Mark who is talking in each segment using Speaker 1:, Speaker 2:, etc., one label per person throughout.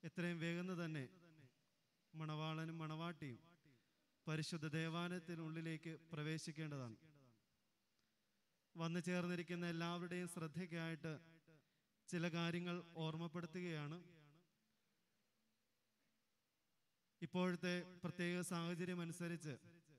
Speaker 1: എത്രയും വേഗം തന്നെ മണവാളനും മണവാട്ടിയും പരിശുദ്ധ ദേവാലയത്തിനുള്ളിലേക്ക് പ്രവേശിക്കേണ്ടതാണ് വന്നു ചേർന്നിരിക്കുന്ന എല്ലാവരുടെയും ശ്രദ്ധയ്ക്കായിട്ട് ചില കാര്യങ്ങൾ ഓർമ്മപ്പെടുത്തുകയാണ് ഇപ്പോഴത്തെ പ്രത്യേക സാഹചര്യം അനുസരിച്ച്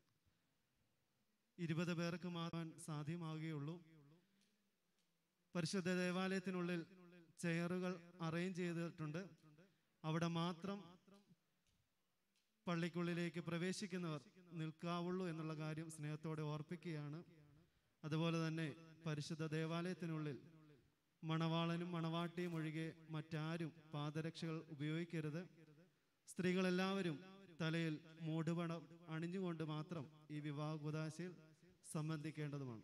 Speaker 1: ഇരുപത് പേർക്ക് മാറാൻ സാധ്യമാവുകയുള്ളൂ പരിശുദ്ധ ദേവാലയത്തിനുള്ളിൽ ചെയറുകൾ അറേഞ്ച് ചെയ്തിട്ടുണ്ട് അവിടെ മാത്രം പള്ളിക്കുള്ളിലേക്ക് പ്രവേശിക്കുന്നവർ നിൽക്കാവുള്ളൂ എന്നുള്ള കാര്യം സ്നേഹത്തോടെ ഓർപ്പിക്കുകയാണ് അതുപോലെ തന്നെ പരിശുദ്ധ ദേവാലയത്തിനുള്ളിൽ മണവാളനും മണവാട്ടിയും ഒഴികെ മറ്റാരും പാദരക്ഷകൾ ഉപയോഗിക്കരുത് സ്ത്രീകളെല്ലാവരും തലയിൽ മൂടുപണം അണിഞ്ഞുകൊണ്ട് മാത്രം ഈ വിവാഹ കുദാശയിൽ സംബന്ധിക്കേണ്ടതുമാണ്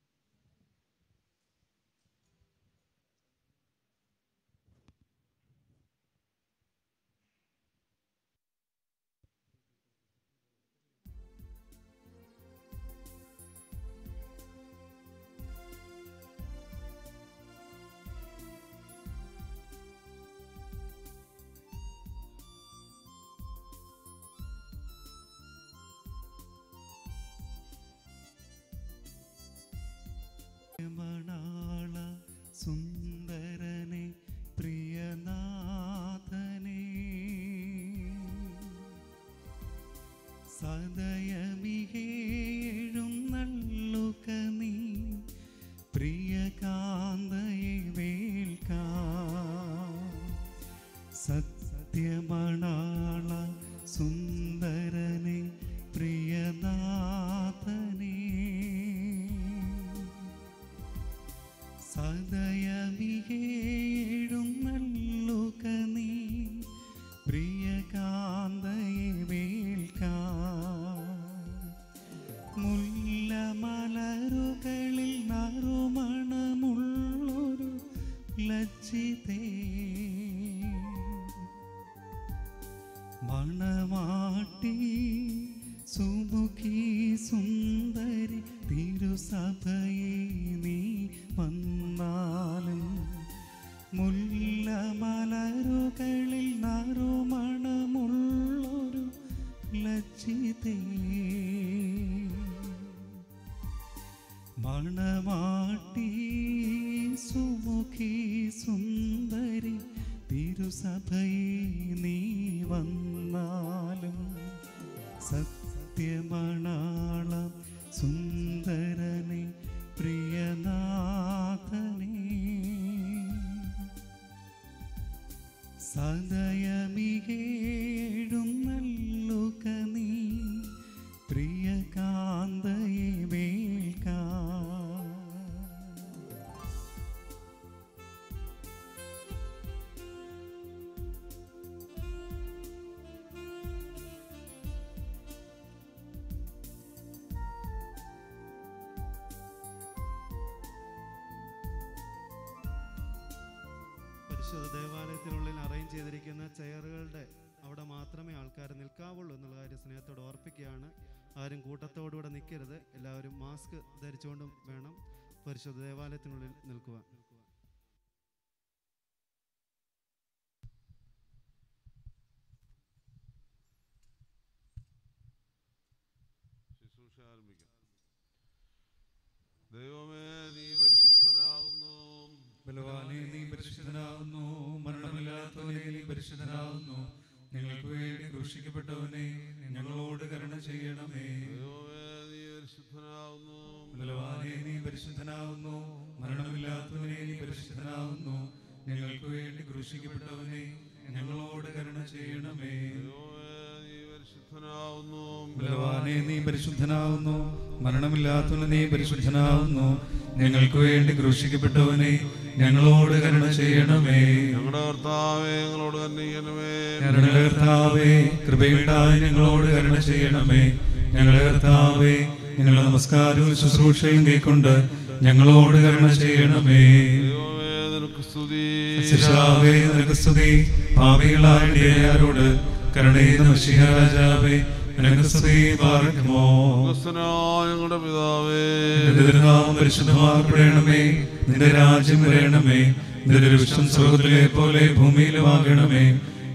Speaker 2: മണാള സുന്ദരനെ പ്രിയനാഥനെ സദയമികേഴുന്നള്ളുക നീ പ്രിയകാന്തയെ വേൽക്കാ സത്യമണാള സുന്ദരനെ പ്രിയനാഥനെ സദയമികേഴുന്നള്ളുക നീ പ്രിയകാന്തയെ വേൽക്കാ മുല്ലമലരുകളിൽ നറുമണമുള്ളൊരു ലജ്ജിതേ മണവാട്ടി സുമുഖി സുന്ദരി തിരുസഭയെ നീ വന്നാലും മുല്ലമലരുകളിൽ നറുമണമുള്ളൊരു ലജ്ജിതേ മണവാട്ടി സുമുഖി സുന്ദരി തിരുസഭയെ നീ വന്നാലും സത്യമണാളം സുന്ദരനെ പ്രിയനാഥനെ സദയമികേഴുന്നള്ളുക നീ പ്രിയകാന്തയെ വേൽക്കാ
Speaker 1: പരിശുദ്ധ ദേവാലയത്തിനുള്ളിൽ അറേഞ്ച് ചെയ്തിരിക്കുന്ന ചെയറുകളുടെ അവിടെ മാത്രമേ ആൾക്കാർ നിൽക്കാവുള്ളൂ എന്നുള്ള കാര്യം സ്നേഹത്തോട് ഓർപ്പിക്കുകയാണ് ആരും കൂട്ടത്തോടുകൂടെ നിൽക്കരുത് എല്ലാവരും മാസ്ക് ധരിച്ചുകൊണ്ടും വേണം പരിശുദ്ധ ദേവാലയത്തിനുള്ളിൽ നിൽക്കുവാൻ
Speaker 3: ശുശ്രൂഷ ആരംഭിക്കാം ദൈവമേ നീ പരിശുദ്ധനാകുന്നു
Speaker 4: ബലവാനെ നീ പരിശുദ്ധനാകുന്നു മരണമില്ലാത്തവനെ നീ പരിശുദ്ധനാകുന്നു ഞങ്ങൾക്ക് വേണ്ടി ക്രൂശിക്കപ്പെട്ടവനെ ഞങ്ങളോട് കരുണ ചെയ്യണമേ
Speaker 3: ദൈവമേ നീ പരിശുദ്ധനാകുന്നു
Speaker 4: ബലവാനെ നീ പരിശുദ്ധനാകുന്നു മരണമില്ലാത്തവനെ നീ പരിശുദ്ധനാകുന്നു ഞങ്ങൾക്ക് വേണ്ടി ക്രൂശിക്കപ്പെട്ടവനെ ഞങ്ങളോട് കരുണ ചെയ്യണമേ
Speaker 3: ദൈവമേ നീ പരിശുദ്ധനാകുന്നു
Speaker 4: ബലവാനെ നീ പരിശുദ്ധനാകുന്നു മരണമില്ലാത്തവനെ നീ പരിശുദ്ധനാകുന്നു ഞങ്ങൾക്ക് വേണ്ടി ക്രൂശിക്കപ്പെട്ടവനെ ഞങ്ങളോട് കരുണ ചെയ്യണമേ
Speaker 3: ഞങ്ങളുടെ കർത്താവേ ഞങ്ങളോട് കന്യകനമേ
Speaker 4: ഞങ്ങളുടെ കർത്താവേ കൃപയുണ്ടായി ഞങ്ങളോട് കരുണ ചെയ്യണമേ ഞങ്ങളുടെ കർത്താവേ ഞങ്ങളുടെ നമസ്കാരവും ശുശ്രൂഷയും കൈക്കൊണ്ട് ഞങ്ങളോട് കരുണ ചെയ്യണമേ
Speaker 3: ദൈവമേ നിനക്ക് സ്തുതി
Speaker 4: ശിശാവേ നിനക്ക് സ്തുതി പാപികളായ ഇടയരോട് കരുണയുടെ മഷിഹ രാജാവേ നിനക്ക് സ്തുതി പാർക്കുമോ
Speaker 3: ക്രിസ്തനായ ഞങ്ങളുടെ പിതാവേ
Speaker 4: നിന്റെ തിരുനാമം പരിശുദ്ധമാക്കപ്പെടണമേ നിന്റെ രാജ്യം വരണമേ നിന്റെ വിശ്വം സ്വർഗത്തിലെ പോലെ ഭൂമിയിലും ആകണമേ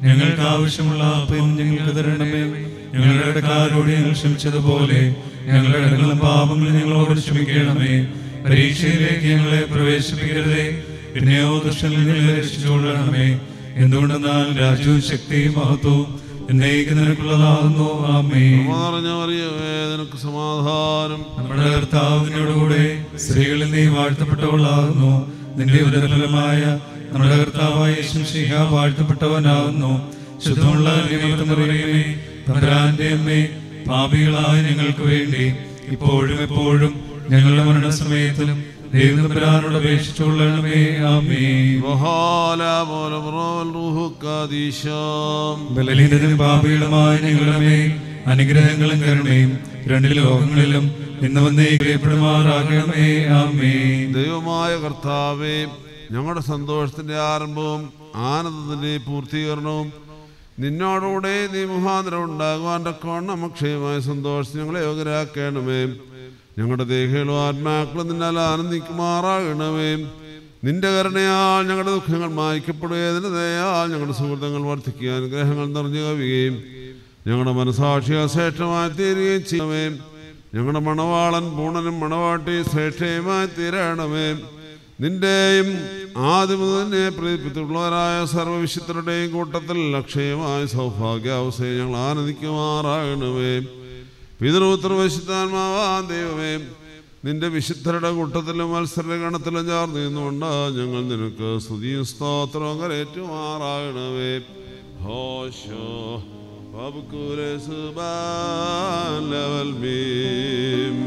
Speaker 4: ഞങ്ങൾക്ക് ആവശ്യമുള്ള അപ്പം ഞങ്ങൾക്ക് തരണമേ ഞങ്ങളുടെ ഇടക്കാരോട് ഞങ്ങൾ ക്ഷമിച്ചതുപോലെ ഞങ്ങളുടെ ഇടങ്ങളും പാപങ്ങളും ഞങ്ങളോട് ക്ഷമിക്കണമേ പരീക്ഷയിലേക്ക് ഞങ്ങളെ പ്രവേശിപ്പിക്കരുതേ പിന്നെയോ ദുഷ്ടനിൽ ഞങ്ങളെ രക്ഷിച്ചുകൊള്ളണമേ എന്തുകൊണ്ടെന്നാൽ രാജ്യവും ശക്തിയും മഹത്വവും എന്നേക്ക് നിനക്കുള്ളതാകുന്നു ആമേ
Speaker 3: നിറഞ്ഞ മറിയമേ നിനക്ക് സമാധാനം
Speaker 4: നമ്മുടെ കർത്താവിനോടുകൂടെ സ്ത്രീകളിൽ നീ വാഴ്ത്തപ്പെട്ടവളാകുന്നു നിന്റെ ഉദരഫലമായ നമ്മുടെ കർത്താവായ യേശുശിഹ വാഴ്ത്തപ്പെട്ടവനാകുന്നു ശുദ്ധമുള്ള നിയമത്തമറിയമേ തമ്പുരാന്റെ അമ്മേ പാപികളായ ഞങ്ങൾക്ക് വേണ്ടി ഇപ്പോഴും എപ്പോഴും ഞങ്ങളുടെ മരണസമയത്തും ദൈവത്തമ്പുരാനോട് അപേക്ഷിച്ചുകൊള്ളണമേ ആമേ
Speaker 3: വഹാല പോലെ റോവൽ റൂഹുക്കാദീശം
Speaker 4: ബലഹീനതയും പാപികളുമായ ഞങ്ങളുടെ മേൽ അനുഗ്രഹങ്ങളും കരുണയും രണ്ട് ലോകങ്ങളിലും ഇന്ന് വന്നേ പ്രിയപ്പെടുമാറാകണമേ ആമേ
Speaker 3: ദൈവമായ കർത്താവേ ഞങ്ങളുടെ സന്തോഷത്തിന്റെ ആരംഭവും ആനന്ദത്തിന്റെ പൂർത്തീകരണവും നിന്നോടുകൂടെ നീ മുഖാന്തരം ഉണ്ടാകുവാൻ തക്കവണ്ണം അക്ഷയമായ സന്തോഷത്തിന് ഞങ്ങളെ യോഗ്യരാക്കണമേ ഞങ്ങളുടെ ദേഹികളും ആത്മാക്കളും നിന്നാൽ ആനന്ദിക്കുമാറാകണമേ നിന്റെ കരുണയാൽ ഞങ്ങളുടെ ദുഃഖങ്ങൾ മായ്ക്കപ്പെടുകയതിന് ദയാൽ ഞങ്ങളുടെ സുഹൃത്തുക്കൾ വർദ്ധിക്കുക അനുഗ്രഹങ്ങൾ നിറഞ്ഞു കവിയുകയും ഞങ്ങളുടെ മനസാക്ഷിയെ ശ്രേഷ്ഠമായി തീരുകയും ചെയ്യണമേ ഞങ്ങളുടെ മണവാളൻ പൂണനും മണവാട്ടി ശ്രേഷ്ഠയുമായി തീരണമേ നിന്റെയും ആദ്യം മുതൽ തന്നെ പ്രീതിപ്പിച്ചിട്ടുള്ളവരായ സർവ്വവിശുദ്ധരുടെയും കൂട്ടത്തിൽ അക്ഷയമായ സൗഭാഗ്യാവസ്ഥയെ ഞങ്ങൾ ആനന്ദിക്കുമാറാകണമേ പിതൃപുത്ര വിശുദ്ധാത്മാവാൻ ദൈവമേ നിന്റെ വിശുദ്ധരുടെ കൂട്ടത്തിലും മത്സര ഗണത്തിലും ചേർന്ന് നിന്നുകൊണ്ട് ഞങ്ങൾ നിനക്ക് സ്തുതിയും സ്തോത്രവും കരേറ്റുമാറാകണമേ ഹോശോ വബുക്കുരെ സുബാൻ ലെവൽ മീം.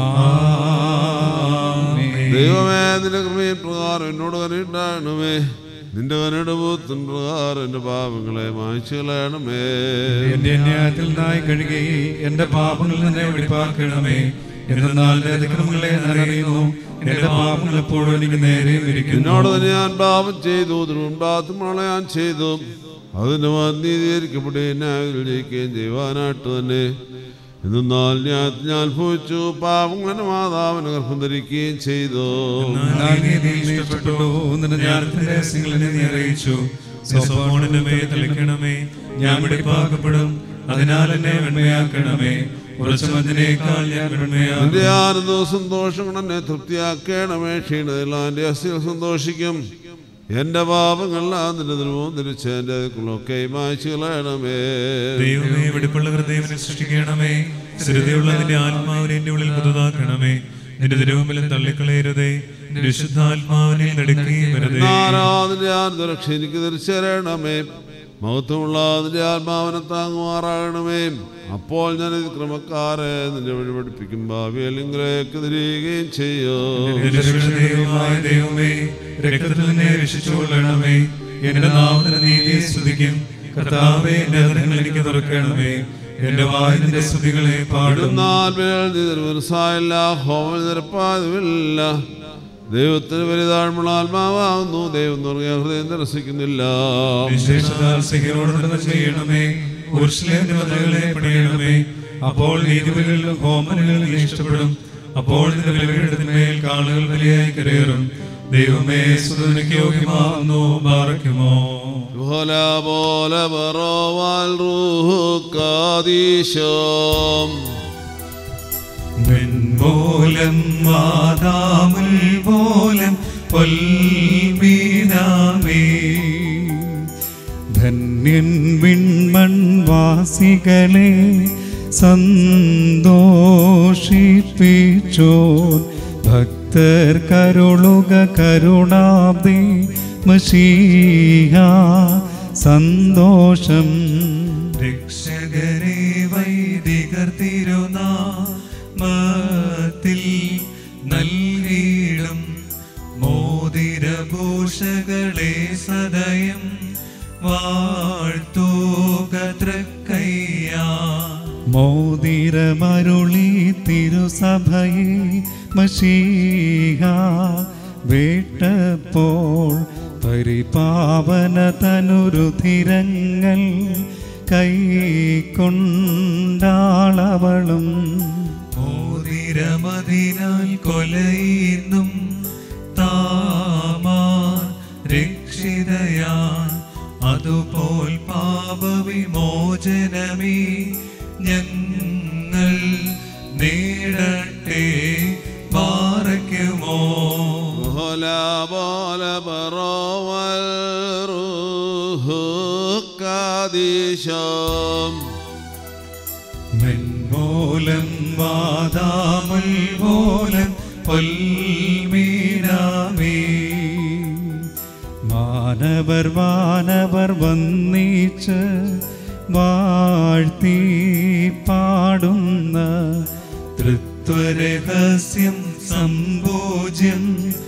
Speaker 3: ദൈവമേ നിന്റെ കൃപയും പ്രകാരം എന്നോട് കനിണ്ടാകണമേ നിന്റെ കനയുടെ ബൂത്തിൻ പ്രകാരം എന്റെ പാപങ്ങളെ മായ്ച്ചു കളയണമേ
Speaker 4: എന്റെ അന്യായത്തിൽ നിന്നായി കഴുകി എന്റെ പാപങ്ങളിൽ നിന്നെ വെളിപ്പാക്കണമേ എന്നാൽ എന്റെ അതിക്രമങ്ങളെ ഞാൻ അറിയുന്നു എന്റെ പാപങ്ങൾ എപ്പോഴും എനിക്ക് നേരെ
Speaker 3: എന്നോട്
Speaker 4: ഇരിക്കുന്നു
Speaker 3: തന്നെ ഞാൻ പാപം ചെയ്തു ദുർമുണ്ടാത്തുമുള്ള ഞാൻ ചെയ്തു അതിന് നീതീകരിക്കപ്പെട്ട് എന്നെ ജയിക്കുകയും ചെയ്യുവാനായിട്ട് തന്നെ എന്നാൽ ഞാൻ ഞാൻ ഭൂച്ചു പാപങ്ങളുടെ മാതാവിന് ഗർഭം ധരിക്കുകയും ചെയ്തു
Speaker 4: എന്നാൽ നീ നീ ഇഷ്ടപ്പെട്ടു നിന്റെ ജ്ഞാനത്തിന്റെ രഹസ്യങ്ങൾ എന്നെ നീ അറിയിച്ചു സ്വസമോണിന്റെ മേൽ തെളിക്കണമേ ഞാൻ വെളിപ്പാക്കപ്പെടും അതിനാൽ എന്നെ വെണ്മയാക്കണമേ ഉറച്ച മഞ്ഞിനേക്കാൾ ഞാൻ വെണ്മയാകും
Speaker 3: നിന്റെ ആനന്ദവും സന്തോഷങ്ങൾ എന്നെ തൃപ്തിയാക്കണമേ ക്ഷീണതയെല്ലാം എൻ്റെ അസ്ഥികൾ സന്തോഷിക്കും എൻ്റെ പാപങ്ങളെല്ലാം നിന്റെ ദിനവും തിരിച്ച് എൻ്റെ ഒക്കെ മായ്ച്ചു കളയണമേ
Speaker 4: ദൈവമേ വെടിപ്പുള്ള ഹൃദയവിനെ സൃഷ്ടിക്കണമേ സ്ഥിരതയുള്ള നിന്റെ ആത്മാവിനെ എന്റെ ഉള്ളിൽ പുതുതാക്കണമേ നിന്റെ തിരുവമ്പിലും തള്ളിക്കളയരുതേ നിന്റെ വിശുദ്ധാത്മാവിനെ നടുക്കുകയും വരുതേ
Speaker 3: നാരാതിന്റെ ആനന്ദരക്ഷ എനിക്ക് തിരിച്ചറിയണമേ മഹത്വമുള്ള അതിന്റെ ആത്മാവിനെ താങ്ങുമാറാകണമേ അപ്പോൾ ഞാൻ ഇത് ക്രമക്കാരെ നിന്റെ വഴി പഠിപ്പിക്കും ഭാവിയിലെങ്കിലേക്ക് തിരികുകയും ചെയ്യും
Speaker 4: ദൈവമായ ദൈവമേ രക്തത്തിൽ നിന്നെ രക്ഷിച്ചുകൊള്ളണമേ എന്റെ നാമത്തിന് നീതിയെ സ്തുതിക്കും കർത്താവേ എന്റെ ഹൃദയങ്ങൾ എനിക്ക് തുറക്കണമേ എന്റെ വായ നിന്റെ സ്തുതികളെ പാടും
Speaker 3: എന്നാൽ മനസ്സായില്ല ഹോമം നിരപ്പാതുമില്ല ദൈവത്തിന് വലുതാഴ്മുള്ള ആത്മാവാകുന്നു ദൈവം തുടങ്ങിയ ഹൃദയം നിരസിക്കുന്നില്ല
Speaker 4: വിശേഷതാൽ സിഹിയോട് നടന്ന് ചെയ്യണമേ ഉർശ്ലേമിന്റെ മതിലുകളെ പണിയണമേ അപ്പോൾ നീതിബലികളിലും ഹോമനുകളിലും നീ ഇഷ്ടപ്പെടും അപ്പോൾ നിന്റെ ബലിപീഠത്തിന്മേൽ കാളുകൾ ബലിയായി കരയേറും ദൈവമേ സുതനക്ക് യോഗ്യമാകുന്നു ബാറയ്ക്കുമോ
Speaker 3: പോലെ പോലെ ബറോവാൽ റൂഹുക്കാദീശം
Speaker 4: വെൺപോലം മാതാമുൽ പോലം പൊൽമീനാമേ
Speaker 2: ധന്യൻ വിൺമൺ വാസികളെ സന്തോഷിപ്പിച്ചോൻ ഭക്തർ കരുളുക കരുണാബ്ദി മഷീഹ സന്തോഷം
Speaker 4: രക്ഷകരെ വൈദികർ തിരുനാമത്തിൽ നൽകിയിടും മോതിരഭൂഷകളെ സദയം വാഴ്ത്തൂക തൃക്കയ്യാ
Speaker 2: മോതിരമരുളി തിരുസഭയെ മഷീഹ വേട്ടപ്പോൾ പരിപാവന തനുരുധിരങ്ങൾ കൈക്കൊണ്ടാളവളും
Speaker 4: മോതിരമതിനാൽ കൊലയുന്നും താമാ രക്ഷിതയാൻ അതുപോൽ പാപവിമോചനമേ ഞങ്ങൾ നേടട്ടെ പാറയ്ക്കുമോ
Speaker 3: ولا بال برا والروح قادشام
Speaker 2: മെൻമൂലം വാദാമുൽ മൂലം പൊൽമീനാമേ മാനവർ വാനവർ വന്നീച്ച് വാഴ്ത്തി പാടുന്ന തൃത്വരഹസ്യം സംഭോജ്യം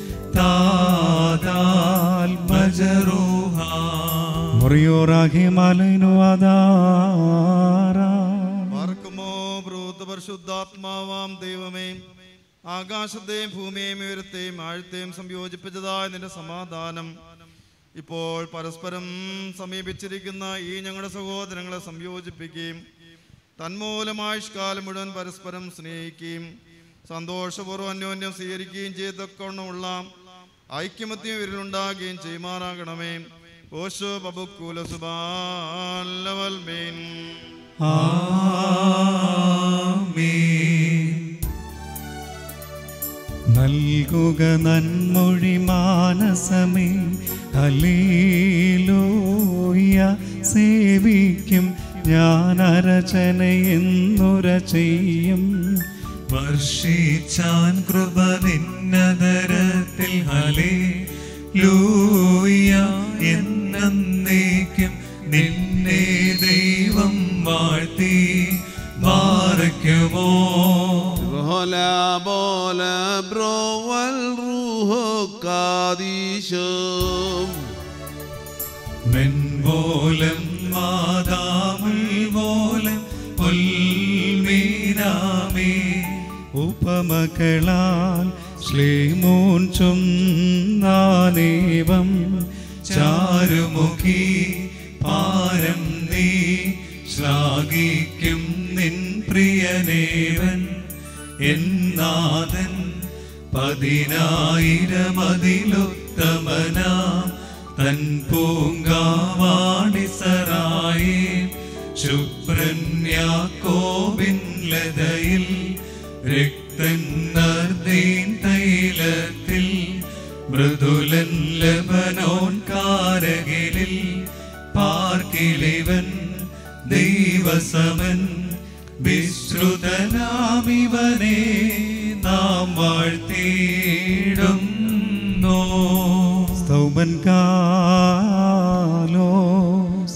Speaker 2: താതാത്മജറൂഹ മുറിയോറാകി മലനു അതാരാ
Speaker 5: പാർക്കുമോ ബ്രൂത്ത് പരിശുദ്ധാത്മാവാം ദൈവമേ ആകാശത്തെയും ഭൂമിയെയും ഉയരത്തെയും ആഴത്തെയും സംയോജിപ്പിച്ചതായ നിന്റെ സമാധാനം ഇപ്പോൾ പരസ്പരം സമീപിച്ചിരിക്കുന്ന ഈ ഞങ്ങളുടെ സഹോദരങ്ങളെ സംയോജിപ്പിക്കുകയും തന്മൂലമായുഷ്കാലം മുഴുവൻ പരസ്പരം സ്നേഹിക്കുകയും സന്തോഷപൂർവ്വം അന്യോന്യം സ്വീകരിക്കുകയും ചെയ്തൊക്കെയുള്ള ഐക്യമത്യം ഇവരിലുണ്ടാകുകയും ചെയ്യുമാറാകണമേ ഓശോ ബബുക്കൂല സുബാലവൽമീൻ
Speaker 2: ആമേൻ. നൽകുക നന്മൊഴി മാനസമേ ഹലേലൂയ സേവിക്കും ഞാൻ അരചനയെന്നുര ചെയ്യും
Speaker 4: വർഷിച്ചാൻ കൃപ നിന്നതരത്തിൽ ഹലേ ലൂയ എന്നേക്കും നിന്നെ ദൈവം വാഴ്ത്തി മാറയ്ക്കുമോ
Speaker 3: ولا بال برا والروح قادشام
Speaker 4: മെൻപോലം മാതാമുൽ പോലം പൊൽമീനാമേ
Speaker 2: ഉപമകളാൽ ശ്ലേമോൻ ചൊന്നാനേവം
Speaker 4: ചാരുമുഖി പാരം നീ ശ്ലാഘിക്കും നിൻ പ്രിയനേവൻ എന്നാഥൻ പതിനായിരമതിലുത്തമനാ തൻ പൂങ്കാവാണിസറായി ശുഭ്രന്യാക്കോവിൻ ലതയിൽ രക്തൻ നർദീൻ തൈലത്തിൽ മൃദുലൻ ലബനോൻ കാരകിലിൽ പാർക്കിലിവൻ ദൈവസമൻ വിശ്രുതനാമിവനെ നാം വാഴ്ത്തിയിടുന്നു
Speaker 2: സ്തൗമൻ കാലോസ്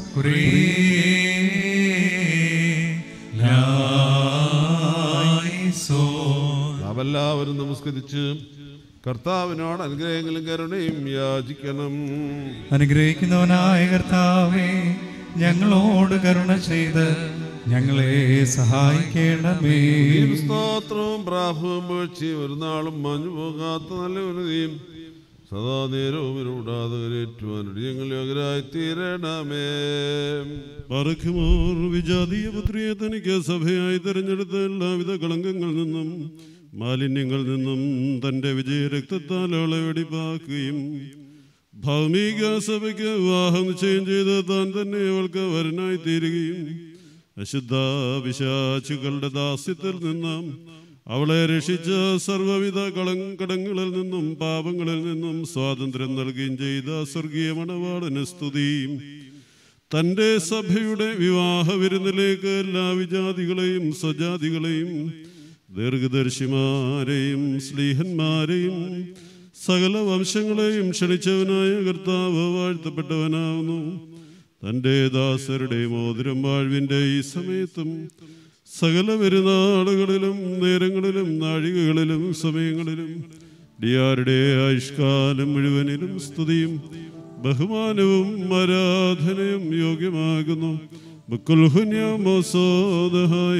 Speaker 3: നാം എല്ലാവരും നമസ്കരിച്ച് കർത്താവിനോട് അനുഗ്രഹങ്ങളും കരുണയും യാചിക്കണം
Speaker 2: അനുഗ്രഹിക്കുന്നവനായ കർത്താവേ ഞങ്ങളോട് കരുണ ചെയ്ത് ഞങ്ങളെ സഹായിക്കണമേ
Speaker 3: ഈ സ്തോത്രവും പ്രാഭവും വീഴ്ചയും ഒരു നാളും മഞ്ഞു പോകാത്ത നല്ല ഉന്നതിയും സദാ നേരവും ഇരുടാതെ കരേറ്റുവാനടി ഞങ്ങൾ യോഗ്യരായി തീരണമേ
Speaker 6: പറക്കുമോർ വിജാതീയ പുത്രിയെ തനിക്ക് സഭയായി തിരഞ്ഞെടുത്ത എല്ലാവിധ കളങ്കങ്ങളിൽ നിന്നും മാലിന്യങ്ങളിൽ നിന്നും തൻ്റെ വിജയരക്തത്താൽ അവളെ വെടിപ്പാക്കുകയും ഭൗമിക സഭയ്ക്ക് വിവാഹം നിശ്ചയം ചെയ്ത് താൻ തന്നെ അവൾക്ക് വരനായി തീരുകയും അശുദ്ധ വിശാച്ചുക്കളുടെ ദാസ്യത്തിൽ നിന്നും അവളെ രക്ഷിച്ച സർവ്വവിധ കളങ്കടങ്ങളിൽ നിന്നും പാപങ്ങളിൽ നിന്നും സ്വാതന്ത്ര്യം നൽകുകയും ചെയ്ത സ്വർഗീയ മണവാളന് സ്തുതിയും തൻ്റെ സഭയുടെ വിവാഹ വിരുന്നിലേക്ക് എല്ലാ വിജാതികളെയും സ്വജാതികളെയും ദീർഘദർശിമാരെയും സ്ലീഹന്മാരെയും സകല വംശങ്ങളെയും ക്ഷണിച്ചവനായ കർത്താവ് വാഴ്ത്തപ്പെട്ടവനാവുന്നു തൻ്റെ ദാസരുടെ മോതിരം വാഴ്വിൻ്റെ ഈ സമയത്തും സകല പെരുന്നാളുകളിലും നേരങ്ങളിലും നാഴികകളിലും സമയങ്ങളിലും ഡിയാരുടെ ആയുഷ്കാലം മുഴുവനിലും സ്തുതിയും ബഹുമാനവും ആരാധനയും യോഗ്യമാകുന്നു ബക്കുൽഹുന്യ മോസോദഹായ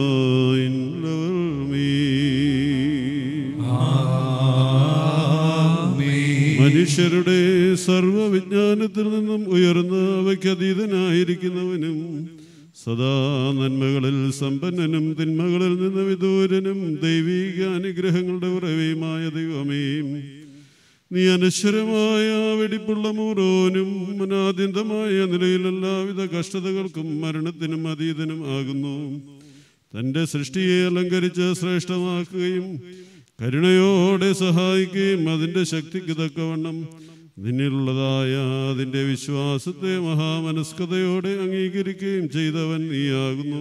Speaker 6: മനുഷ്യരുടെ സർവവിജ്ഞാനത്തിൽ നിന്നും ഉയർന്ന അവയ്ക്ക് അതീതനായിരിക്കുന്നവനും സദാ നന്മകളിൽ സമ്പന്നനും തിന്മകളിൽ നിന്ന് വിദൂരനും ദൈവീക അനുഗ്രഹങ്ങളുടെ ഉറവയുമായ ദൈവമേ നീ അനശ്വരമായ വെടിപ്പുള്ള മൂറോനും അനാദ്യന്തമായ നിലയിൽ എല്ലാവിധ കഷ്ടതകൾക്കും മരണത്തിനും അതീതനും ആകുന്നു തൻ്റെ സൃഷ്ടിയെ അലങ്കരിച്ച് ശ്രേഷ്ഠമാക്കുകയും കരുണയോടെ സഹായിക്കുകയും അതിൻ്റെ ശക്തിക്ക് തക്കവണ്ണം നിന്നിലുള്ളതായ അതിൻ്റെ വിശ്വാസത്തെ മഹാമനസ്കതയോടെ അംഗീകരിക്കുകയും ചെയ്തവൻ നീയാകുന്നു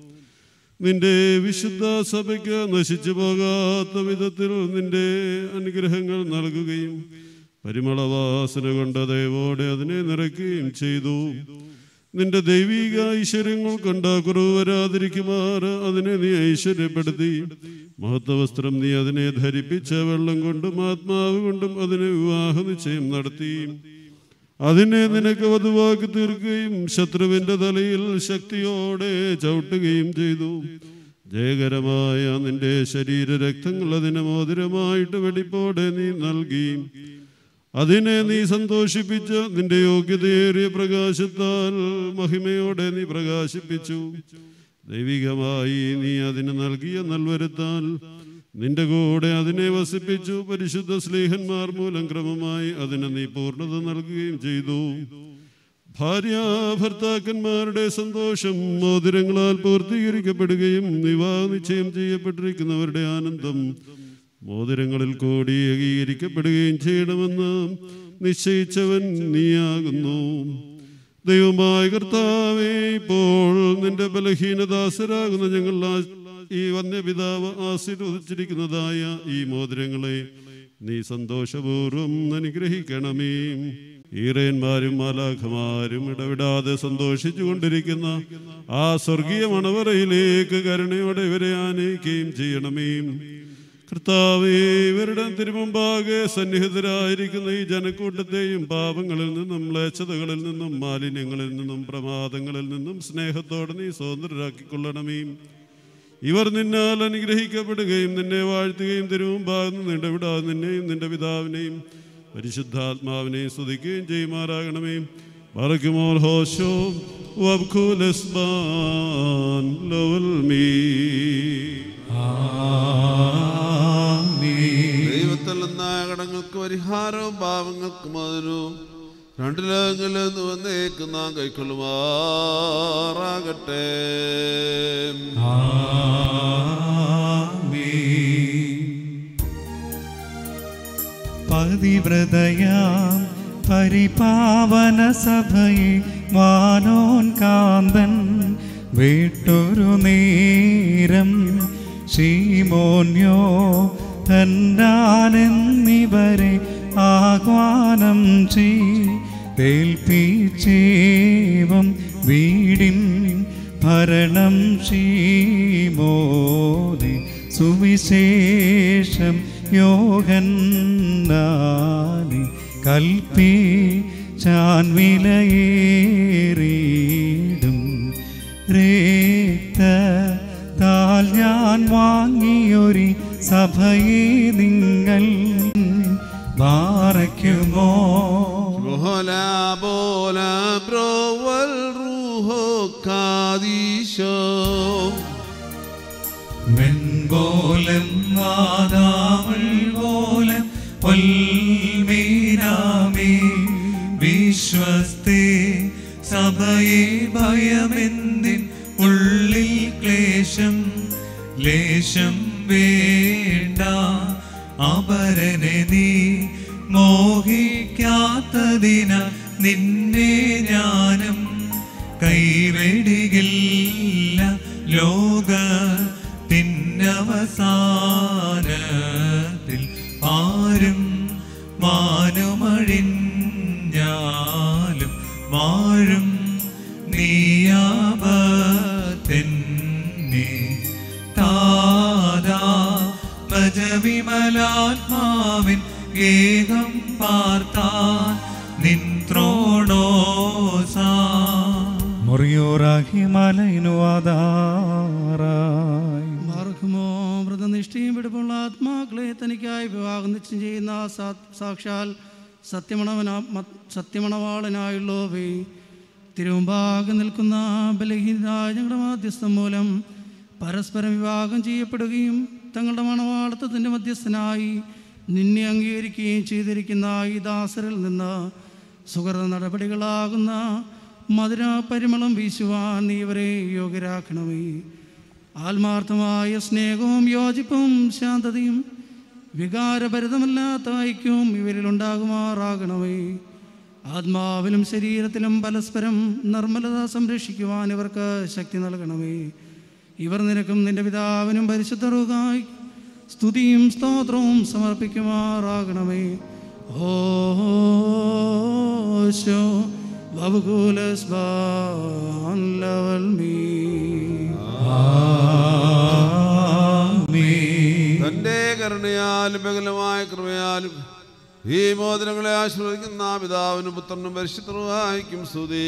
Speaker 6: നിന്റെ വിശുദ്ധ സഭയ്ക്ക് നശിച്ചു പോകാത്ത വിധത്തിൽ നിന്റെ അനുഗ്രഹങ്ങൾ നൽകുകയും പരിമളവാസന കൊണ്ട് ദയവോടെ അതിനെ നിറയ്ക്കുകയും ചെയ്തു നിന്റെ ദൈവിക ഐശ്വര്യങ്ങൾ കണ്ട കുറവ് വരാതിരിക്കുമാർ അതിനെ നീ ഐശ്വര്യപ്പെടുത്തി മഹത്വവസ്ത്രം നീ അതിനെ ധരിപ്പിച്ച വെള്ളം കൊണ്ടും ആത്മാവ് കൊണ്ടും അതിനെ വിവാഹ നിശ്ചയം നടത്തി അതിനെ നിനക്ക് വധുവാക്കി തീർക്കുകയും ശത്രുവിന്റെ തലയിൽ ശക്തിയോടെ ചവിട്ടുകയും ചെയ്തു ജയകരമായ നിന്റെ ശരീര രക്തങ്ങൾ അതിന് മോതിരമായിട്ട് വെടിപ്പോടെ നീ നൽകി അതിനെ നീ സന്തോഷിപ്പിച്ച് നിന്റെ യോഗ്യതയേറിയ പ്രകാശത്താൽ മഹിമയോടെ നീ പ്രകാശിപ്പിച്ചു ദൈവികമായി നീ അതിന് നൽകിയ നൽവരുത്താൽ നിന്റെ കൂടെ അതിനെ വസിപ്പിച്ചു പരിശുദ്ധ സ്നേഹന്മാർ മൂലം ക്രമമായി അതിന് നീ പൂർണ്ണത നൽകുകയും ചെയ്തു ഭാര്യ ഭർത്താക്കന്മാരുടെ സന്തോഷം മോതിരങ്ങളാൽ പൂർത്തീകരിക്കപ്പെടുകയും വിവാഹ നിശ്ചയം ചെയ്യപ്പെട്ടിരിക്കുന്നവരുടെ ആനന്ദം മോതിരങ്ങളിൽ കൂടി ഏകീകരിക്കപ്പെടുകയും ചെയ്യണമെന്ന് നിശ്ചയിച്ചവൻ നീയാകുന്നു ദൈവമായ കർത്താവേ ഇപ്പോൾ നിന്റെ ബലഹീനദാസരാകുന്ന ഞങ്ങൾ ആ- ഈ വന്യപിതാവ് ആശീർവദിച്ചിരിക്കുന്നതായ ഈ മോതിരങ്ങളെ നീ സന്തോഷപൂർവ്വം അനുഗ്രഹിക്കണമേ ഈറയന്മാരും മാലാഖമാരും ഇടവിടാതെ സന്തോഷിച്ചു കൊണ്ടിരിക്കുന്ന ആ സ്വർഗീയ മണവറയിലേക്ക് കരുണയോടെ ഇവരെ ആനയിക്കുകയും ചെയ്യണമേ കർത്താവേ ഇവരുടെ തിരുമുമ്പാകെ സന്നിഹിതരായിരിക്കുന്ന ഈ ജനക്കൂട്ടത്തെയും പാപങ്ങളിൽ നിന്നും മ്ലേച്ഛതകളിൽ നിന്നും മാലിന്യങ്ങളിൽ നിന്നും പ്രമാദങ്ങളിൽ നിന്നും സ്നേഹത്തോടെ നീ സ്വതന്ത്രരാക്കിക്കൊള്ളണമേ ഇവർ നിന്നാൽ അനുഗ്രഹിക്കപ്പെടുകയും നിന്നെ വാഴ്ത്തുകയും തിരുമുമ്പാകുന്ന നിന്റെ വിടാതെ നിന്നെയും നിന്റെ പിതാവിനെയും പരിശുദ്ധാത്മാവിനെയും സ്തുതിക്കുകയും ചെയ്യുമാറാകണമേ പറക്കുമോൾ ഹോശോ വബ്ഖുലസ്ബാൻ ലോൽ മീ
Speaker 3: ദൈവത്തിൽ നിന്നായ കടങ്ങൾക്ക് പരിഹാരവും പാവങ്ങൾക്ക് മധുരവും രണ്ടു ലോകങ്ങളിൽ നിന്ന് വന്നേക്ക് നാം കൈക്കൊള്ളുമാറാകട്ടെ
Speaker 2: പതിവ്രതയാം പരിപാവന സഭയെ വാനോൻ കാന്തൻ വിട്ടൊരു നേരം ശീമോന്യോ തന്നാനെന്നിവരെ ആഹ്വാനം ചെയ്തേൽപ്പിച്ചേവം വീടിൻ ഭരണം ഷീമോനെ സുവിശേഷം യോഹന്നാനി കൽപ്പി ചാൻവിലയേറിയിടും രക്ത താൽ ഞാൻ വാങ്ങിയൊരു സഭയെ നിങ്ങൾ ബാറയ്ക്കുമോ
Speaker 3: Hola, bola, bro, el rujo cadillo.
Speaker 4: വെൺപോലം വാതാവൾ പോലം പൊൽമീനാമേ വിശ്വസ്തേ സഭയെ ഭയമെന്നിൻ ഉള്ളിൽ ക്ലേശം ലേശം വേണ്ട അപരനെ നീ മോഹിക്കാത്തതിന നിന്നെ ഞാനും കൈവെടികില്ല ലോക പിന്നവസാനത്തിൽ ആരും മാനുമഴിഞ്ഞാലും വാഴും നീയാപത്തെന്നെ താതാ ഭജവിമലാത്മാവിൻ ഗേഹം പാർത്താൻ നിന്ത്രോണോസാ
Speaker 2: മുറിയോറാഹി മലയിനുവാതാറായി
Speaker 7: മാർഗമോ വ്രതനിഷ്ഠയും വിടുപ്പുള്ള ആത്മാക്കളെ തനിക്കായി വിവാഹം നിശ്ചയം ചെയ്യുന്ന സാ- സാക്ഷാൽ സത്യമണവന മ- സത്യമണവാളനായുള്ളവേ തിരുമുമ്പാകെ നിൽക്കുന്ന ബലഹീനരായ ഞങ്ങളുടെ മാധ്യസ്ഥം മൂലം പരസ്പരം വിവാഹം ചെയ്യപ്പെടുകയും തങ്ങളുടെ മണവാളത്വത്തിൻ്റെ മധ്യസ്ഥനായി നിന്നെ അംഗീകരിക്കുകയും ചെയ്തിരിക്കുന്ന ഈ ദാസരിൽ നിന്ന് സുഹൃത നടപടികളാകുന്ന മധുര പരിമളം വീശുവാൻ നീ ഇവരെ യോഗ്യരാക്കണമേ ആത്മാർത്ഥമായ സ്നേഹവും യോജിപ്പും ശാന്തതയും വികാരഭരിതമല്ലാത്ത ഐക്യവും ഇവരിലുണ്ടാകുമാറാകണമേ ആത്മാവിലും ശരീരത്തിലും പരസ്പരം നിർമ്മലത സംരക്ഷിക്കുവാൻ ഇവർക്ക് ശക്തി നൽകണമേ ഇവർ നിനക്കും നിന്റെ പിതാവിനും പരിശുദ്ധറുകായി സ്തുതിയും സ്തോത്രവും സമർപ്പിക്കുമാറാകണമേ ഓശോ വബുകൂലസ്ബാൻ ലവൽ മീ
Speaker 3: തന്റെ കരുണയാലും ബഹലമായ കൃപയാലും ഈ മോദനങ്ങളെ ആശ്രയിക്കുന്ന പിതാവിനും പുത്രനും പരിശുദ്ധമായിരിക്കും സ്തുതി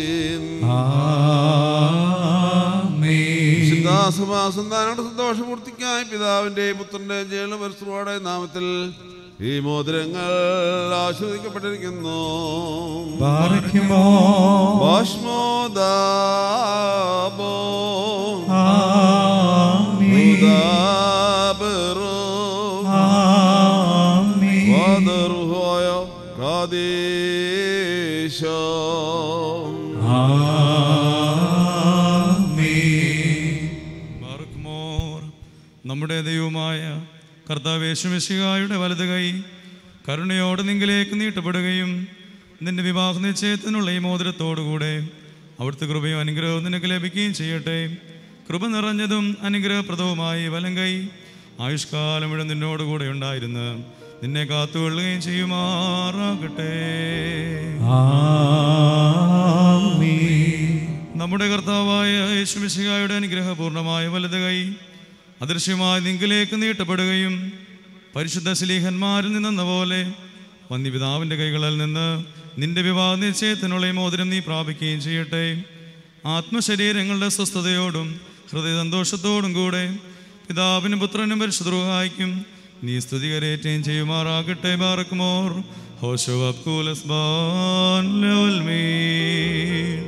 Speaker 3: വിശുദ്ധാസഭാസന്താനങ്ങളുടെ സന്തോഷപൂർത്തിക്കായി പിതാവിന്റെ പുത്രന്റെ ജയിലും പരിശുദ്ധയുടെ നാമത്തിൽ ഈ മോതിരങ്ങൾ ആസ്വദിക്കപ്പെട്ടിരിക്കുന്നു
Speaker 2: ബാറയ്ക്കുമോ
Speaker 3: ഭസ്മോദാബോ
Speaker 2: ആമീൻ
Speaker 3: ഉദാബറോ
Speaker 2: ആമീൻ
Speaker 3: വദറുഹോയ കാദേശോ
Speaker 4: മാർക്കുമോർ നമ്മുടെ ദൈവമായ കർത്താവേശുമിശിഹായുടെ വലത് കൈ കരുണയോടെ നിങ്കിലേക്ക് നീട്ടപ്പെടുകയും നിന്റെ വിവാഹ നിശ്ചയത്തിനുള്ള ഈ മോതിരത്തോടുകൂടെ അവിടുത്തെ കൃപയും അനുഗ്രഹവും നിനക്ക് ലഭിക്കുകയും ചെയ്യട്ടെ കൃപ നിറഞ്ഞതും അനുഗ്രഹപ്രദവുമായി വലം കൈ ആയുഷ്കാലം മുഴുവൻ നിന്നോടുകൂടെ ഉണ്ടായിരുന്ന് നിന്നെ കാത്തുകൊള്ളുകയും ചെയ്യുമാറാകട്ടെ
Speaker 2: ആമീൻ
Speaker 4: നമ്മുടെ കർത്താവായ യേശുമിശിഹായുടെ അനുഗ്രഹപൂർണമായ വലത് കൈ അദൃശ്യമായി നിങ്കിലേക്ക് നീട്ടപ്പെടുകയും പരിശുദ്ധ സ്ലീഹന്മാരിൽ നിന്നെന്ന പോലെ വന്യപിതാവിൻ്റെ കൈകളിൽ നിന്ന് നിന്റെ വിവാഹ നിശ്ചയത്തിനുള്ള ഈ മോതിരം നീ പ്രാപിക്കുകയും ചെയ്യട്ടെ ആത്മശരീരങ്ങളുടെ സ്വസ്ഥതയോടും ഹൃദയ സന്തോഷത്തോടും കൂടെ പിതാവിനും പുത്രനും പരിശുദ്ധഹായിക്കും നീ സ്തുതി കരയേറ്റുകയും ചെയ്യുമാറാകട്ടെ ബാറക്കുമോർ ഹോശോ അബ്കൂലസ്ബാൻ ലവൽ മീൻ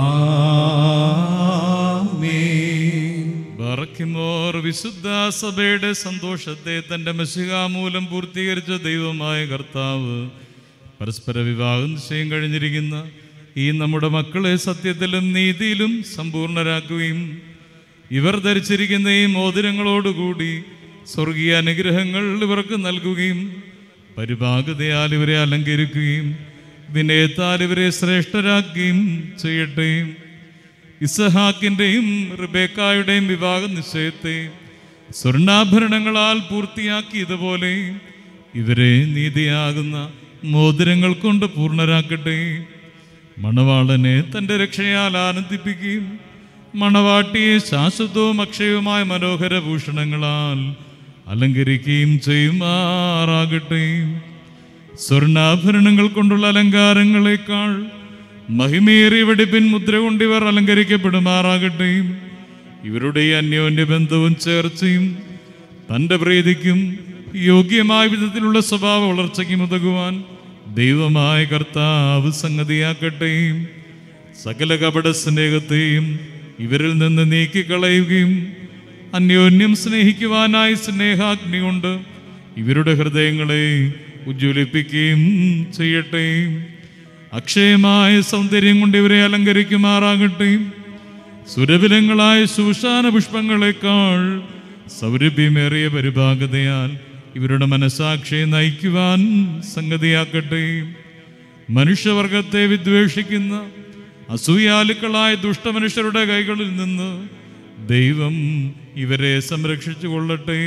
Speaker 2: ആമീൻ
Speaker 4: ബറക്കിമോർ വിശുദ്ധ സഭയുടെ സന്തോഷത്തെ തൻ്റെ മഷിക മൂലം പൂർത്തീകരിച്ച ദൈവമായ കർത്താവ് പരസ്പര വിവാഹം നിശ്ചയം കഴിഞ്ഞിരിക്കുന്ന ഈ നമ്മുടെ മക്കളെ സത്യത്തിലും നീതിയിലും സമ്പൂർണരാക്കുകയും ഇവർ ധരിച്ചിരിക്കുന്ന ഈ മോതിരങ്ങളോടുകൂടി സ്വർഗീയ അനുഗ്രഹങ്ങൾ ഇവർക്ക് നൽകുകയും പരിഭാഗതയാൽ ഇവരെ അലങ്കരിക്കുകയും വിനയത്താൽ ഇവരെ ശ്രേഷ്ഠരാക്കുകയും ചെയ്യട്ടെ ഇസഹാക്കിൻ്റെയും റിബേക്കായുടെയും വിവാഹ നിശ്ചയത്തെ സ്വർണ്ണാഭരണങ്ങളാൽ പൂർത്തിയാക്കിയതുപോലെ ഇവരെ നീതിയാകുന്ന മോതിരങ്ങൾ കൊണ്ട് പൂർണ്ണരാക്കട്ടെ മണവാളനെ തൻ്റെ രക്ഷയാൽ ആനന്ദിപ്പിക്കുകയും മണവാട്ടിയെ ശാശ്വതവും അക്ഷയവുമായ മനോഹര ഭൂഷണങ്ങളാൽ അലങ്കരിക്കുകയും ചെയ്യുമാറാകട്ടെ സ്വർണ്ണാഭരണങ്ങൾ കൊണ്ടുള്ള അലങ്കാരങ്ങളെക്കാൾ മഹിമേറിയ വെടിപ്പിൻ മുദ്ര കൊണ്ട് ഇവർ അലങ്കരിക്കപ്പെടുമാറാകട്ടെ ഇവരുടെ ഈ അന്യോന്യ ബന്ധവും ചേർച്ചയും തൻ്റെ പ്രീതിക്കും യോഗ്യമായ വിധത്തിലുള്ള സ്വഭാവ വളർച്ചയ്ക്കും ഉതകുവാൻ ദൈവമായ കർത്താവ് സംഗതിയാക്കട്ടെ സകല കപട സ്നേഹത്തെയും ഇവരിൽ നിന്ന് നീക്കിക്കളയുകയും അന്യോന്യം സ്നേഹിക്കുവാനായി സ്നേഹാഗ്നി കൊണ്ട് ഇവരുടെ ഹൃദയങ്ങളെ ഉജ്ജ്വലിപ്പിക്കുകയും ചെയ്യട്ടെ അക്ഷയമായ സൗന്ദര്യം കൊണ്ട് ഇവരെ അലങ്കരിക്കുമാറാകട്ടെ സുരഭിലങ്ങളായ ശൂഷാന പുഷ്പങ്ങളെക്കാൾ സൗരഭ്യമേറിയ പരിഭാഗതയാൽ ഇവരുടെ മനസാക്ഷിയെ നയിക്കുവാൻ സംഗതിയാക്കട്ടെ മനുഷ്യവർഗത്തെ വിദ്വേഷിക്കുന്ന അസൂയാലുക്കളായ ദുഷ്ടമനുഷ്യരുടെ കൈകളിൽ നിന്ന് ദൈവം ഇവരെ സംരക്ഷിച്ചു കൊള്ളട്ടെ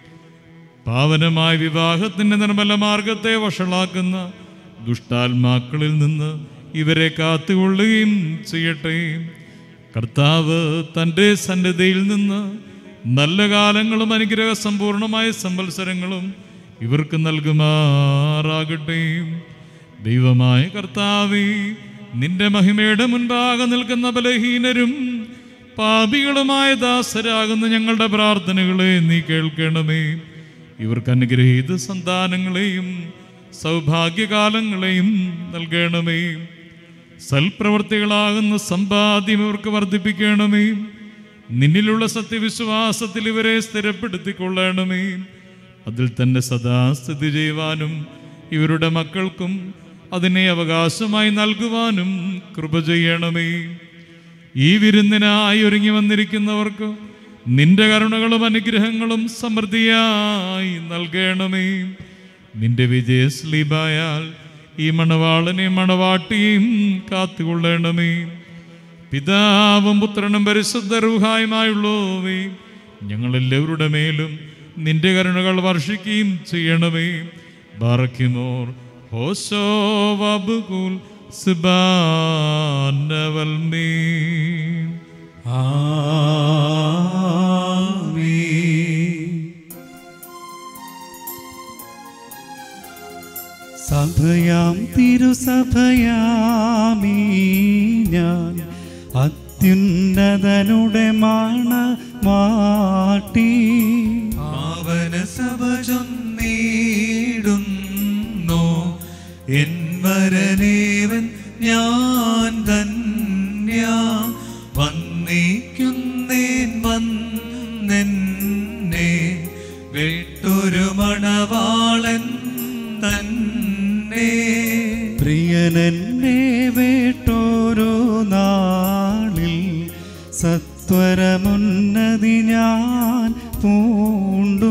Speaker 4: പാവനമായ വിവാഹത്തിന്റെ നിർമ്മല മാർഗത്തെ വഷളാക്കുന്ന ദുഷ്ടാത്മാക്കളിൽ നിന്ന് ഇവരെ കാത്തുകൊള്ളുകയും ചെയ്യട്ടെ കർത്താവ് തൻ്റെ സന്നദ്ധയിൽ നിന്ന് നല്ല കാലങ്ങളും അനുഗ്രഹ സമ്പൂർണമായ സംവത്സരങ്ങളും ഇവർക്ക് നൽകുമാറാകട്ടെ ദൈവമായ കർത്താവേ നിന്റെ മഹിമയുടെ മുൻപാകെ നിൽക്കുന്ന ബലഹീനരും പാപികളുമായ ദാസരാകുന്ന ഞങ്ങളുടെ പ്രാർത്ഥനകളെ നീ കേൾക്കണമേ ഇവർക്ക് അനുഗ്രഹീത സന്താനങ്ങളെയും സൗഭാഗ്യകാലങ്ങളെയും നൽകണമേ സൽപ്രവർത്തികളാകുന്ന സമ്പാദ്യം ഇവർക്ക് വർദ്ധിപ്പിക്കണമേ നിന്നിലുള്ള സത്യവിശ്വാസത്തിൽ ഇവരെ സ്ഥിരപ്പെടുത്തിക്കൊള്ളണമേ അതിൽ തന്നെ സദാ സ്ഥിതി ചെയ്യുവാനും ഇവരുടെ മക്കൾക്കും അതിനെ അവകാശമായി നൽകുവാനും കൃപ ചെയ്യണമേ ഈ വിരുന്നിനായി ഒരുങ്ങി വന്നിരിക്കുന്നവർക്ക് നിന്റെ കരുണകളും അനുഗ്രഹങ്ങളും സമൃദ്ധിയായി നൽകണമേ നിന്റെ വിജയസ്ലീബായാൽ ഈ മണവാളനെയും മണവാട്ടിയും കാത്തുകൊള്ളണമേ പിതാവും പുത്രനും പരിശുദ്ധ റൂഹായുമായുള്ളവേ ഞങ്ങളെല്ലാവരുടെ മേലും നിന്റെ കരുണകൾ വർഷിക്കുകയും ചെയ്യണമേ ബാറക്കിമോർ ഹോശോ വബുകുൽ സുബാനവൽമേ
Speaker 7: സഭയാം തിരുസഭയാമീ ഞാൻ അത്യുന്നതനുടെ മാണ മാട്ടി
Speaker 2: പാവന സഭ ചൊന്നീടുന്നു എൻ വരനേവൻ ഞാൻ ധന്യ വന്നിക്കുന്നേൻ വന്നെന്നെ വിട്ടൊരു മണവാളൻ തന്നെ
Speaker 7: പ്രിയനെന്നെ വേട്ടോരോ നാളിൽ സത്വരമുന്നതി ഞാൻ പൂണ്ടു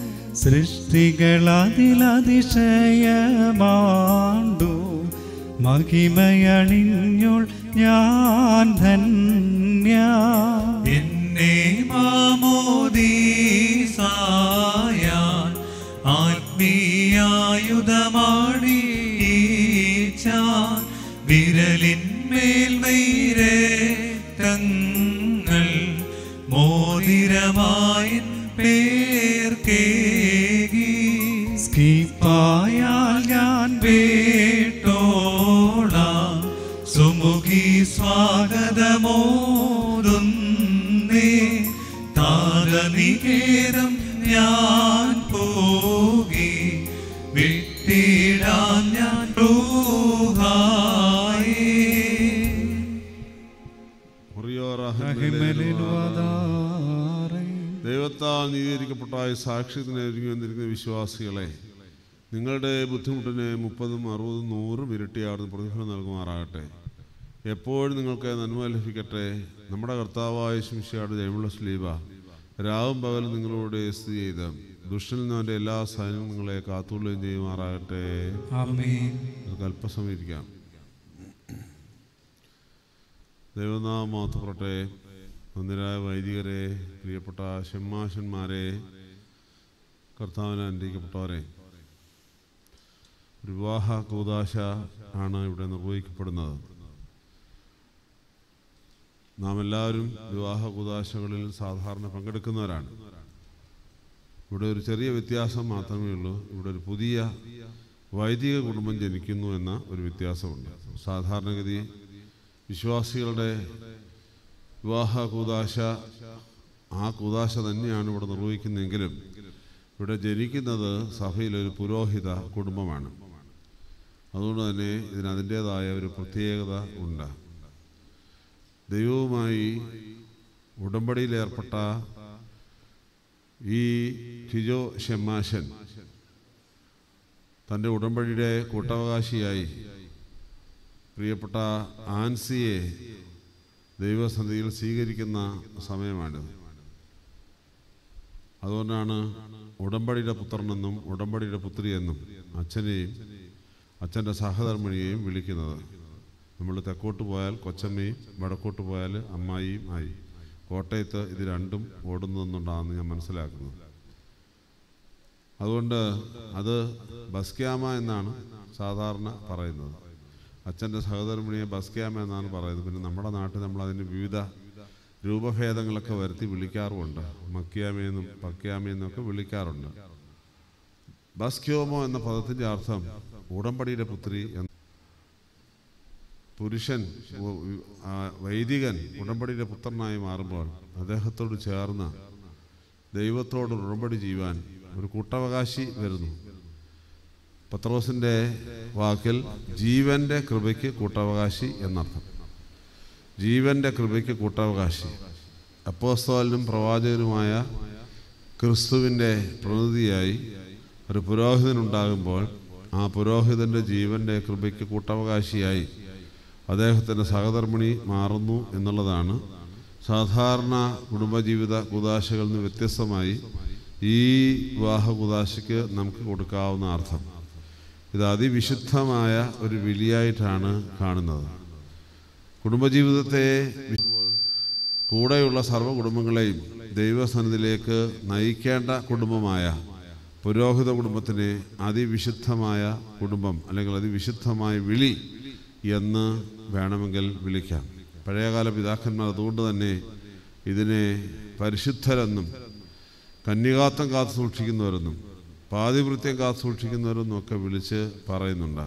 Speaker 7: സൃഷ്ടികളതിലതിശയമാണ്ടു മഹിമയണിഞ്ഞോൾ ഞാൻ ധന്യ
Speaker 2: എന്നെ മാമോദീസായാൻ ആത്മീയായുധമാണീച്ചാൻ വിരലിന്മേൽ വൈരേ തങ്ങൾ മോതിരമായി പേർക്കേകി
Speaker 7: സ്കീപ്പായാൽ ഞാൻ
Speaker 2: വേട്ടോളാം സുമുഖി സ്വാഗതമോതുന്നേ താരനികേതം ഞാൻ പോകി വിട്ടിടാൻ ഞാൻ റൂഹായേ
Speaker 3: ദൈവത്താൽ നീതീകരിക്കപ്പെട്ടായ സാക്ഷ്യത്തിന് ഒരുങ്ങി വന്നിരിക്കുന്ന വിശ്വാസികളെ നിങ്ങളുടെ ബുദ്ധിമുട്ടിന് മുപ്പതും അറുപതും നൂറും ഇരട്ടിയാർന്ന് പ്രതിഫലം നൽകുമാറാകട്ടെ എപ്പോഴും നിങ്ങൾക്ക് നന്മ ലഭിക്കട്ടെ നമ്മുടെ കർത്താവായ ശിംഷയുടെ ജയമുള്ള സ്ലീബ രാവും പകലും നിങ്ങളോട് സ്ഥിതി ചെയ്ത് ദുഷ്ടനിൽ നിന്നവൻ്റെ എല്ലാ സൈന്യവും നിങ്ങളെ കാത്തുകൊള്ളുകയും ചെയ്യുമാറാകട്ടെ നമുക്ക് അല്പസമയം ഇരിക്കാം ദൈവനാമം മാത്രപ്പെട്ടെ ഒന്നിരായ വൈദികരെ പ്രിയപ്പെട്ട ഷെമ്മാശന്മാരെ കർത്താവിനെ അനുഗ്രഹിക്കപ്പെട്ടവരെ ഒരു വിവാഹ കൂതാശ ആണ് ഇവിടെ നിർവഹിക്കപ്പെടുന്നത് നാം എല്ലാവരും വിവാഹ കൂതാശകളിൽ സാധാരണ പങ്കെടുക്കുന്നവരാണ് ഇവിടെ ഒരു ചെറിയ വ്യത്യാസം മാത്രമേ ഉള്ളൂ ഇവിടെ ഒരു പുതിയ വൈദിക കുടുംബം ജനിക്കുന്നു എന്ന ഒരു വ്യത്യാസമുണ്ട് സാധാരണഗതി വിശ്വാസികളുടെ വിവാഹ കൂതാശ ആ കൂതാശ തന്നെയാണ് ഇവിടെ നിർവഹിക്കുന്നതെങ്കിലും ഇവിടെ ജനിക്കുന്നത് സഭയിലൊരു പുരോഹിത കുടുംബമാണ് അതുകൊണ്ട് തന്നെ ഇതിന് അതിൻ്റേതായ ഒരു പ്രത്യേകത ഉണ്ട് ദൈവവുമായി ഉടമ്പടിയിലേർപ്പെട്ട ഈ ടിജോ ഷെമ്മാശൻ തൻ്റെ ഉടമ്പടിയുടെ കൂട്ടവകാശിയായി പ്രിയപ്പെട്ട ആൻസിയെ ദൈവസന്ധിയിൽ സ്വീകരിക്കുന്ന സമയമാണിത് അതുകൊണ്ടാണ് ഉടമ്പടിയുടെ പുത്രനെന്നും ഉടമ്പടിയുടെ പുത്രി എന്നും അച്ഛനെയും അച്ഛൻ്റെ സഹധർമ്മിണിയെയും വിളിക്കുന്നത് നമ്മൾ തെക്കോട്ട് പോയാൽ കൊച്ചമ്മയും വടക്കോട്ട് പോയാൽ അമ്മായിയും ആയി കോട്ടയത്ത് ഇത് രണ്ടും ഓടുന്നതെന്നുണ്ടാണെന്ന് ഞാൻ മനസ്സിലാക്കുന്നു അതുകൊണ്ട് അത് ബസ്ക്യാമ എന്നാണ് സാധാരണ പറയുന്നത് അച്ഛൻ്റെ സഹധർമ്മിണിയെ ബസ്ക്യാമ എന്നാണ് പറയുന്നത് പിന്നെ നമ്മുടെ നാട്ടിൽ നമ്മൾ അതിന് വിവിധ രൂപഭേദങ്ങളൊക്കെ വരുത്തി വിളിക്കാറുമുണ്ട് മക്കിയാമയെന്നും പക്യാമയെന്നൊക്കെ വിളിക്കാറുണ്ട് ബസ്ക്യോമോ എന്ന പദത്തിൻ്റെ അർത്ഥം ഉടമ്പടിയുടെ പുത്രി എന്ന പുരുഷൻ ഉ- ഉ- ആ വൈദികൻ ഉടമ്പടിയുടെ പുത്രനായി മാറുമ്പോൾ അദ്ദേഹത്തോട് ചേർന്ന് ദൈവത്തോട് ഉടമ്പടി ചെയ്യുവാൻ ഒരു കൂട്ടവകാശി വരുന്നു പത്രോസിൻ്റെ വാക്കിൽ ജീവന്റെ കൃപയ്ക്ക് കൂട്ടവകാശി എന്നർത്ഥം ജീവന്റെ കൃപയ്ക്ക് കൂട്ടവകാശി അപ്പോസ്തോലനും പ്രവാചകനുമായ ക്രിസ്തുവിൻ്റെ പ്രതിനിധിയായി ഒരു പുരോഹിതനുണ്ടാകുമ്പോൾ ആ പുരോഹിതൻ്റെ ജീവൻ്റെ കൃപയ്ക്ക് കൂട്ടവകാശിയായി അദ്ദേഹത്തിൻ്റെ സഹധർമ്മിണി മാറുന്നു എന്നുള്ളതാണ് സാധാരണ കുടുംബജീവിത കുതാശകളിൽ നിന്ന് വ്യത്യസ്തമായി ഈ വിവാഹ കുതാശയ്ക്ക് നമുക്ക് കൊടുക്കാവുന്ന അർത്ഥം ഇത് അതിവിശുദ്ധമായ ഒരു വിളിയായിട്ടാണ് കാണുന്നത് കുടുംബജീവിതത്തെ വി- കൂടെയുള്ള സർവ്വ കുടുംബങ്ങളെയും ദൈവസന്നിധിയിലേക്ക് നയിക്കേണ്ട കുടുംബമായ പുരോഹിത കുടുംബത്തിനെ അതിവിശുദ്ധമായ കുടുംബം അല്ലെങ്കിൽ അതിവിശുദ്ധമായ വിളി എന്ന് വേണമെങ്കിൽ വിളിക്കാം പഴയകാല പിതാക്കന്മാർ അതുകൊണ്ട് തന്നെ ഇതിനെ പരിശുദ്ധരെന്നും കന്യകാത്വം കാത്തു സൂക്ഷിക്കുന്നവരെന്നും പാതിവൃത്യം കാത്തു സൂക്ഷിക്കുന്നവരെന്നും ഒക്കെ വിളിച്ച് പറയുന്നുണ്ട്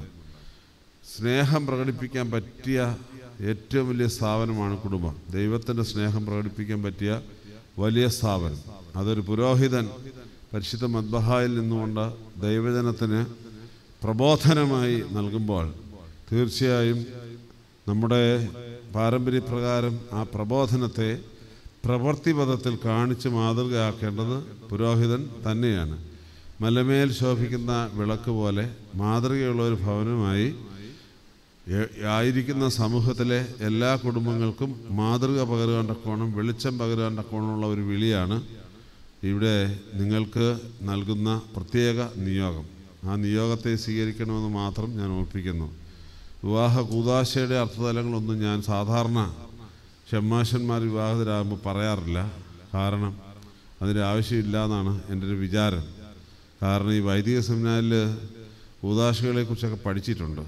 Speaker 3: സ്നേഹം പ്രകടിപ്പിക്കാൻ പറ്റിയ ഏറ്റവും വലിയ സ്ഥാപനമാണ് കുടുംബം ദൈവത്തിൻ്റെ സ്നേഹം പ്രകടിപ്പിക്കാൻ പറ്റിയ വലിയ സ്ഥാപനം അതൊരു പുരോഹിതൻ പരിശുദ്ധ മദ്ബഹായിൽ നിന്നുകൊണ്ട് ദൈവജനത്തിന് പ്രബോധനമായി നൽകുമ്പോൾ തീർച്ചയായും നമ്മുടെ പാരമ്പര്യപ്രകാരം ആ പ്രബോധനത്തെ പ്രവൃത്തിപഥത്തിൽ കാണിച്ച് മാതൃകയാക്കേണ്ടത് പുരോഹിതൻ തന്നെയാണ് മലമേൽ ശോഭിക്കുന്ന വിളക്ക് പോലെ മാതൃകയുള്ള ഒരു ഭവനമായി എ- ആയിരിക്കുന്ന സമൂഹത്തിലെ എല്ലാ കുടുംബങ്ങൾക്കും മാതൃക പകരുവാൻ തക്കോണം വെളിച്ചം പകരുവാൻ തക്കോണമുള്ള ഒരു വിളിയാണ് ഇവിടെ നിങ്ങൾക്ക് നൽകുന്ന പ്രത്യേക നിയോഗം ആ നിയോഗത്തെ സ്വീകരിക്കണമെന്ന് മാത്രം ഞാൻ ഓർപ്പിക്കുന്നു വിവാഹ കൂതാശയുടെ അർത്ഥതലങ്ങളൊന്നും ഞാൻ സാധാരണ ഷമ്മാശന്മാർ വിവാഹിതരാകുമ്പോൾ പറയാറില്ല കാരണം അതിൻ്റെ ആവശ്യമില്ല എന്നാണ് എൻ്റെ ഒരു വിചാരം കാരണം ഈ വൈദിക സെമിനാറിൽ കൂതാശകളെക്കുറിച്ചൊക്കെ പഠിച്ചിട്ടുണ്ട്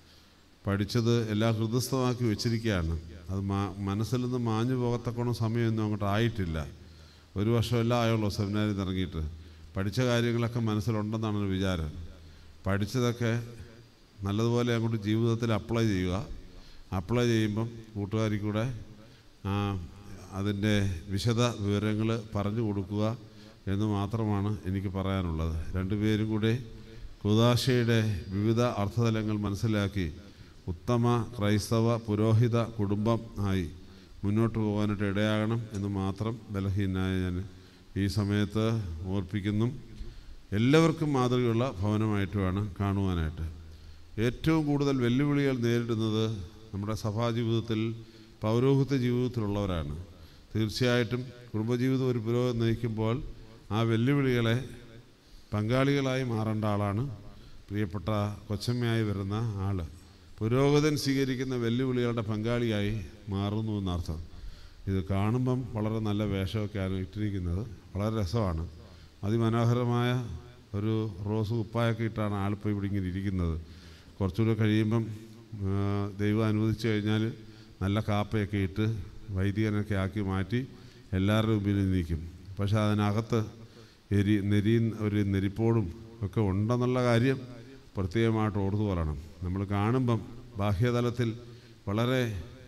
Speaker 3: പഠിച്ചത് എല്ലാം ഹൃദയസ്ഥമാക്കി വെച്ചിരിക്കുകയാണ് അത് മാ മനസ്സിൽ നിന്ന് മാഞ്ഞു പോകത്തക്കോണം സമയമൊന്നും അങ്ങോട്ട് ആയിട്ടില്ല ഒരു വർഷമല്ല ആയുള്ളൂ സെമിനാരിൽ നിന്ന് ഇറങ്ങിയിട്ട് പഠിച്ച കാര്യങ്ങളൊക്കെ മനസ്സിലുണ്ടെന്നാണ് ഒരു വിചാരം പഠിച്ചതൊക്കെ നല്ലതുപോലെ അങ്ങോട്ട് ജീവിതത്തിൽ അപ്ലൈ ചെയ്യുക അപ്ലൈ ചെയ്യുമ്പം കൂട്ടുകാരിൽ കൂടെ ആ, അതിൻ്റെ വിശദ വിവരങ്ങൾ പറഞ്ഞു കൊടുക്കുക എന്ന് മാത്രമാണ് എനിക്ക് പറയാനുള്ളത് രണ്ടുപേരും കൂടെ കുദാശയുടെ വിവിധ അർത്ഥതലങ്ങൾ മനസ്സിലാക്കി ഉത്തമ ക്രൈസ്തവ പുരോഹിത കുടുംബം ആയി മുന്നോട്ട് പോകാനായിട്ട് ഇടയാകണം എന്ന് മാത്രം ബലഹീനായ ഞാൻ ഈ സമയത്ത് ഓർപ്പിക്കുന്നു എല്ലാവർക്കും മാതൃകയുള്ള ഭവനമായിട്ട് വേണം കാണുവാനായിട്ട് ഏറ്റവും കൂടുതൽ വെല്ലുവിളികൾ നേരിടുന്നത് നമ്മുടെ സഭാജീവിതത്തിൽ പൗരോഹിത്യ ജീവിതത്തിലുള്ളവരാണ് തീർച്ചയായിട്ടും കുടുംബജീവിതം ഒരു പുരോഗതി നയിക്കുമ്പോൾ ആ വെല്ലുവിളികളെ പങ്കാളികളായി മാറേണ്ട ആളാണ് പ്രിയപ്പെട്ട കൊച്ചമ്മയായി വരുന്ന ആൾ പുരോഗതൻ സ്വീകരിക്കുന്ന വെല്ലുവിളികളുടെ പങ്കാളിയായി മാറുന്നു എന്നർത്ഥം ഇത് കാണുമ്പം വളരെ നല്ല വേഷമൊക്കെയാണ് ഇട്ടിരിക്കുന്നത് വളരെ രസമാണ് അതിമനോഹരമായ ഒരു റോസ് കുപ്പായൊക്കെ ഇട്ടാണ് ആളിപ്പോൾ ഇവിടെ ഇങ്ങനെ ഇരിക്കുന്നത് കുറച്ചുകൂടെ കഴിയുമ്പം ആ, ദൈവം അനുവദിച്ചു കഴിഞ്ഞാൽ നല്ല കാപ്പയൊക്കെ ഇട്ട് വൈദികനൊക്കെ ആക്കി മാറ്റി എല്ലാവരുടെ മുമ്പിൽ നിൽക്കും പക്ഷെ അതിനകത്ത് എരി നെരി ഒരു നെരിപ്പോടും ഒക്കെ ഉണ്ടെന്നുള്ള കാര്യം പ്രത്യേകമായിട്ട് ഓർത്തു പറയണം നമ്മൾ കാണുമ്പം ബാഹ്യതലത്തിൽ വളരെ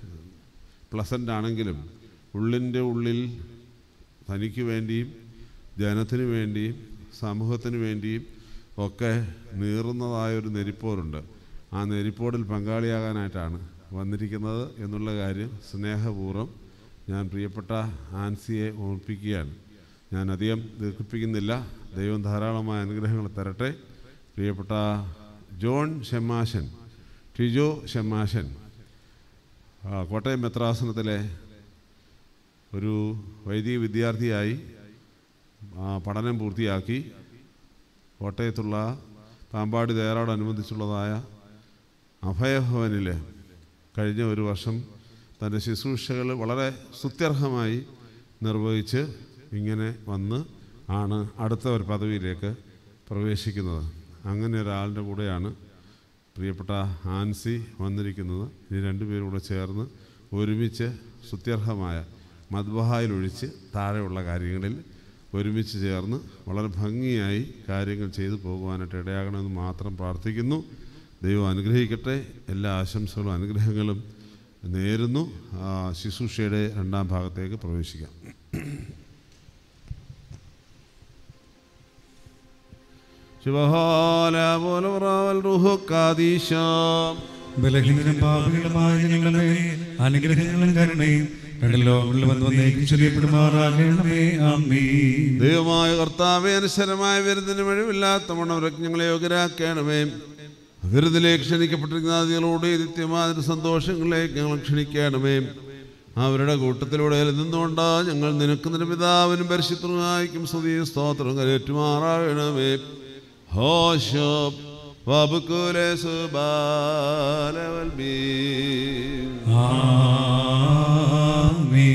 Speaker 3: പ്ലസൻ്റ് ആണെങ്കിലും ഉള്ളിൻ്റെ ഉള്ളിൽ തനിക്ക് വേണ്ടിയും ജനത്തിന് വേണ്ടിയും സമൂഹത്തിന് വേണ്ടിയും ഒക്കെ നീറുന്നതായ ഒരു നെരിപ്പോരുണ്ട് ആ നെരിപ്പോടിൽ പങ്കാളിയാകാനായിട്ടാണ് വന്നിരിക്കുന്നത് എന്നുള്ള കാര്യം സ്നേഹപൂർവ്വം ഞാൻ പ്രിയപ്പെട്ട ആൻസിയെ ഓർപ്പിക്കുകയാണ് ഞാൻ അധികം ദീർഘിപ്പിക്കുന്നില്ല ദൈവം ധാരാളമായ അനുഗ്രഹങ്ങൾ തരട്ടെ പ്രിയപ്പെട്ട ജോൺ ഷെമാശൻ ടിജോ ഷെമാശൻ ആ, കോട്ടയം മെത്രാസനത്തിലെ ഒരു വൈദിക വിദ്യാർത്ഥിയായി ആ, പഠനം പൂർത്തിയാക്കി കോട്ടയത്തുള്ള പാമ്പാടി തയ്യാറോടനുബന്ധിച്ചുള്ളതായ അഭയഭവനിൽ കഴിഞ്ഞ ഒരു വർഷം തൻ്റെ ശുശ്രൂഷകൾ വളരെ സ്തുത്യർഹമായി നിർവഹിച്ച് ഇങ്ങനെ വന്ന് ആണ് അടുത്ത ഒരു പദവിയിലേക്ക് പ്രവേശിക്കുന്നത് അങ്ങനെ ഒരാളിൻ്റെ കൂടെയാണ് പ്രിയപ്പെട്ട ആൻസി വന്നിരിക്കുന്നത് ഇനി രണ്ടുപേരും കൂടെ ചേർന്ന് ഒരുമിച്ച് സ്തുത്യർഹമായ മദ്ബഹായിലൊഴിച്ച് താഴെയുള്ള കാര്യങ്ങളിൽ ഒരുമിച്ച് ചേർന്ന് വളരെ ഭംഗിയായി കാര്യങ്ങൾ ചെയ്തു പോകുവാനായിട്ട് ഇടയാകണമെന്ന് മാത്രം പ്രാർത്ഥിക്കുന്നു ദൈവം അനുഗ്രഹിക്കട്ടെ എല്ലാ ആശംസകളും അനുഗ്രഹങ്ങളും നേരുന്നു ആ, ശുശ്രൂഷയുടെ രണ്ടാം ഭാഗത്തേക്ക് പ്രവേശിക്കാം ശുഭഹാല പോലവറാവൽ റുഹു കാദീശാം
Speaker 4: ബലഹീനരും പാപികളുമായ ഞങ്ങളുടെ മേൽ അനുഗ്രഹങ്ങളും കരുണയും രണ്ട് ലോകങ്ങളിൽ വന്ന് വന്നേക്കും ചൊല്ലിയപ്പെടുമാറാകണമേ അമ്മീ
Speaker 3: ദൈവമായ കർത്താവെ അനുസരമായ വിരുദ്ധന് വഴിവില്ലാത്ത മണവരക്ക് ഞങ്ങളെ യോഗ്യരാക്കണമേ വിരുദിലേക്ക് ക്ഷണിക്കപ്പെട്ടിരിക്കുന്ന അതികളോട് നിത്യമായ സന്തോഷങ്ങളിലേക്ക് ഞങ്ങൾ ക്ഷണിക്കണമേ അവരുടെ കൂട്ടത്തിലൂടെ നിന്നുകൊണ്ട് ഞങ്ങൾ നിനക്ക് നിന്റെ പിതാവിനും പരിശുദ്ധമായിരിക്കും സ്തുതി സ്തോത്രം കരേറ്റുമാറാകണമേ ഹോശോ വബുക്കുലെ സുബാലവൽബീ
Speaker 4: ആമീൻ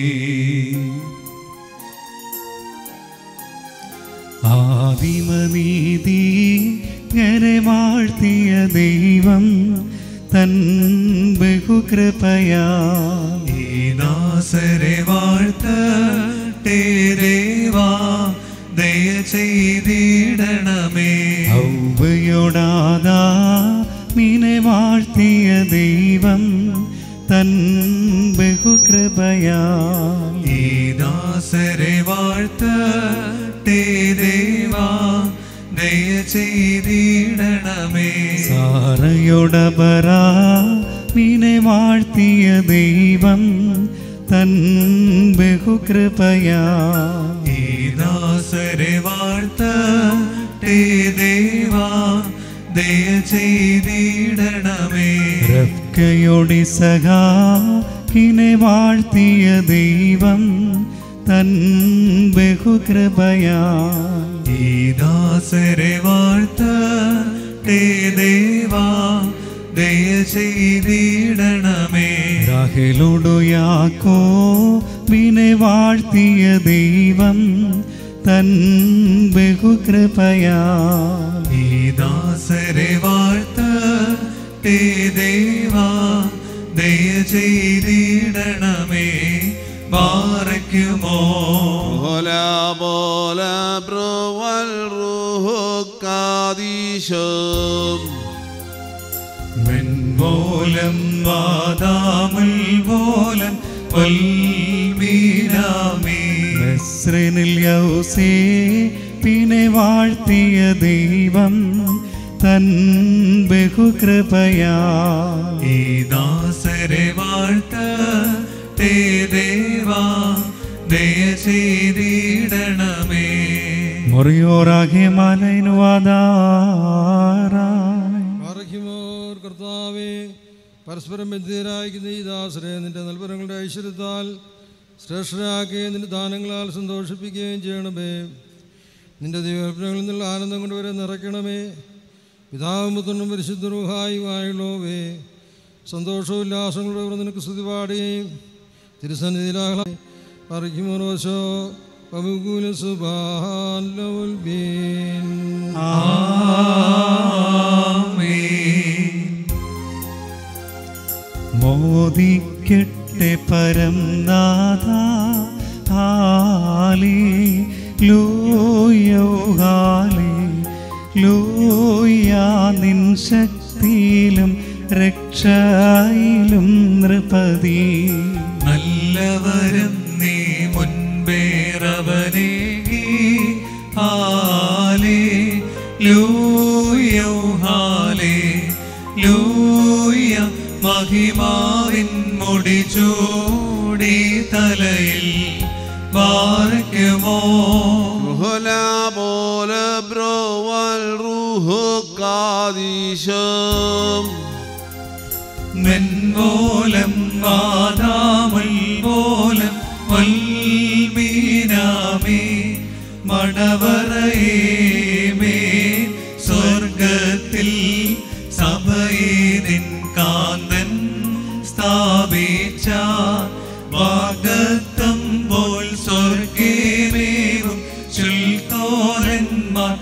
Speaker 7: ആദിമനീതി ഞരെ വാഴ്ത്തിയ ദൈവം തൻ ബഹുകൃപയാ
Speaker 2: ഈ ദാസരെ വാഴ്ത്തേ ദേവാ ദയ ചെയ്തിടണമേ
Speaker 7: ഔവയോടാതാ മിനെ വാഴ്ത്തിയ ദൈവം തൻ ബഹുകൃപയാ
Speaker 2: ഈ ദാസരെ വാഴ്ത്തേ ദേവാ ദയ ചെയ്തിടണമേ
Speaker 7: സാറയോടബറാ മിനെ വാഴ്ത്തിയ ദൈവം തൻ ബഹുകൃപയാ
Speaker 2: ഈ ദാസരെ വാഴ്ത്തേ ദേവാ ദയ ചെയ്തിടണമേ
Speaker 7: റബ്കയോടി സഖാ കിനെ വാഴ്ത്തിയ ദൈവം തൻ ബഹുകൃപയാ
Speaker 2: ഈ ദാസരെ വാഴ്ത്തേ ദേവാ ദയ ചെയ്തിടണമേ
Speaker 7: രാഹേലോടു യാക്കോ വിനെ വാഴ്ത്തിയ ദൈവം തൻ ബഹുകൃപയാ
Speaker 2: ഈ ദാസരെ വാഴ്ത്തേ ദേവാ ദയ ചെയ്തിടണമേ ബാറയ്ക്കുമോ
Speaker 3: Hola, bola, bro, al rujo, kadisham.
Speaker 2: മെൻപോലം വാദാമുൽ പോലം വൽമീനാമേ
Speaker 7: നസ്രനിൽ യൗസേ പിന്നെ വാഴ്ത്തിയ ദൈവം തൻ ബഹുകൃപയാ
Speaker 2: ഈ ദാസരെ വാഴ്ത്തേ ദേവാ ദയ ചെയ്തിടണമേ
Speaker 7: മുറിയോറാകെ മലൈനുവാദാറായി
Speaker 8: മറയ്ക്കുമോർ കർത്താവേ പരസ്പരം ബന്ധിതരായിരിക്കുന്ന ഈ ദാസരെ നിന്റെ നൽപരങ്ങളുടെ ഐശ്വര്യത്താൽ ശ്രേഷ്ഠരാക്കുകയും നിന്റെ ദാനങ്ങളാൽ സന്തോഷിപ്പിക്കുകയും ചെയ്യണമേ നിന്റെ ദൈവകൽപ്പനകളിൽ നിന്നുള്ള ആനന്ദം കൊണ്ട് വരെ നിറയ്ക്കണമേ പിതാവും പുത്രനും പരിശുദ്ധരുഹായുമായുള്ളവേ സന്തോഷോല്ലാസങ്ങളോടെ നിനക്ക് സ്തുതി പാടുകയും തിരുസന്നിധിയിലാഹ്ലാ അറിയിക്കുമോശോ പമുകൂല സുബാൻ
Speaker 7: മോദിക്കട്ടെ പരം നാഥ ഹാലേ ലൂയോ ഹാലേ ലൂയാ നിൻ ശക്തിയിലും രക്ഷയിലും നൃപതി
Speaker 2: നല്ലവരും നീ മുൻപേറവനേ ഹാലേ ലൂയോ ഹാലേ ലൂയ മഹിമാവിൻ മുടി ചൂടി തലയിൽ പാർക്കുമോ
Speaker 3: Hola, bola, bro, al rujo, kadisham.
Speaker 2: മെൻമൂലം വാദാമുൽ മൂലം വൽമീനാമേ മണവറയേമേ സ്വർഗത്തിൽ സഭയിൻ കാന്തൻ സ്ഥാപിച്ച വാഗ്ദത്തം പോൽ സ്വർഗേമേവും ചുൽത്തോരന്മാർ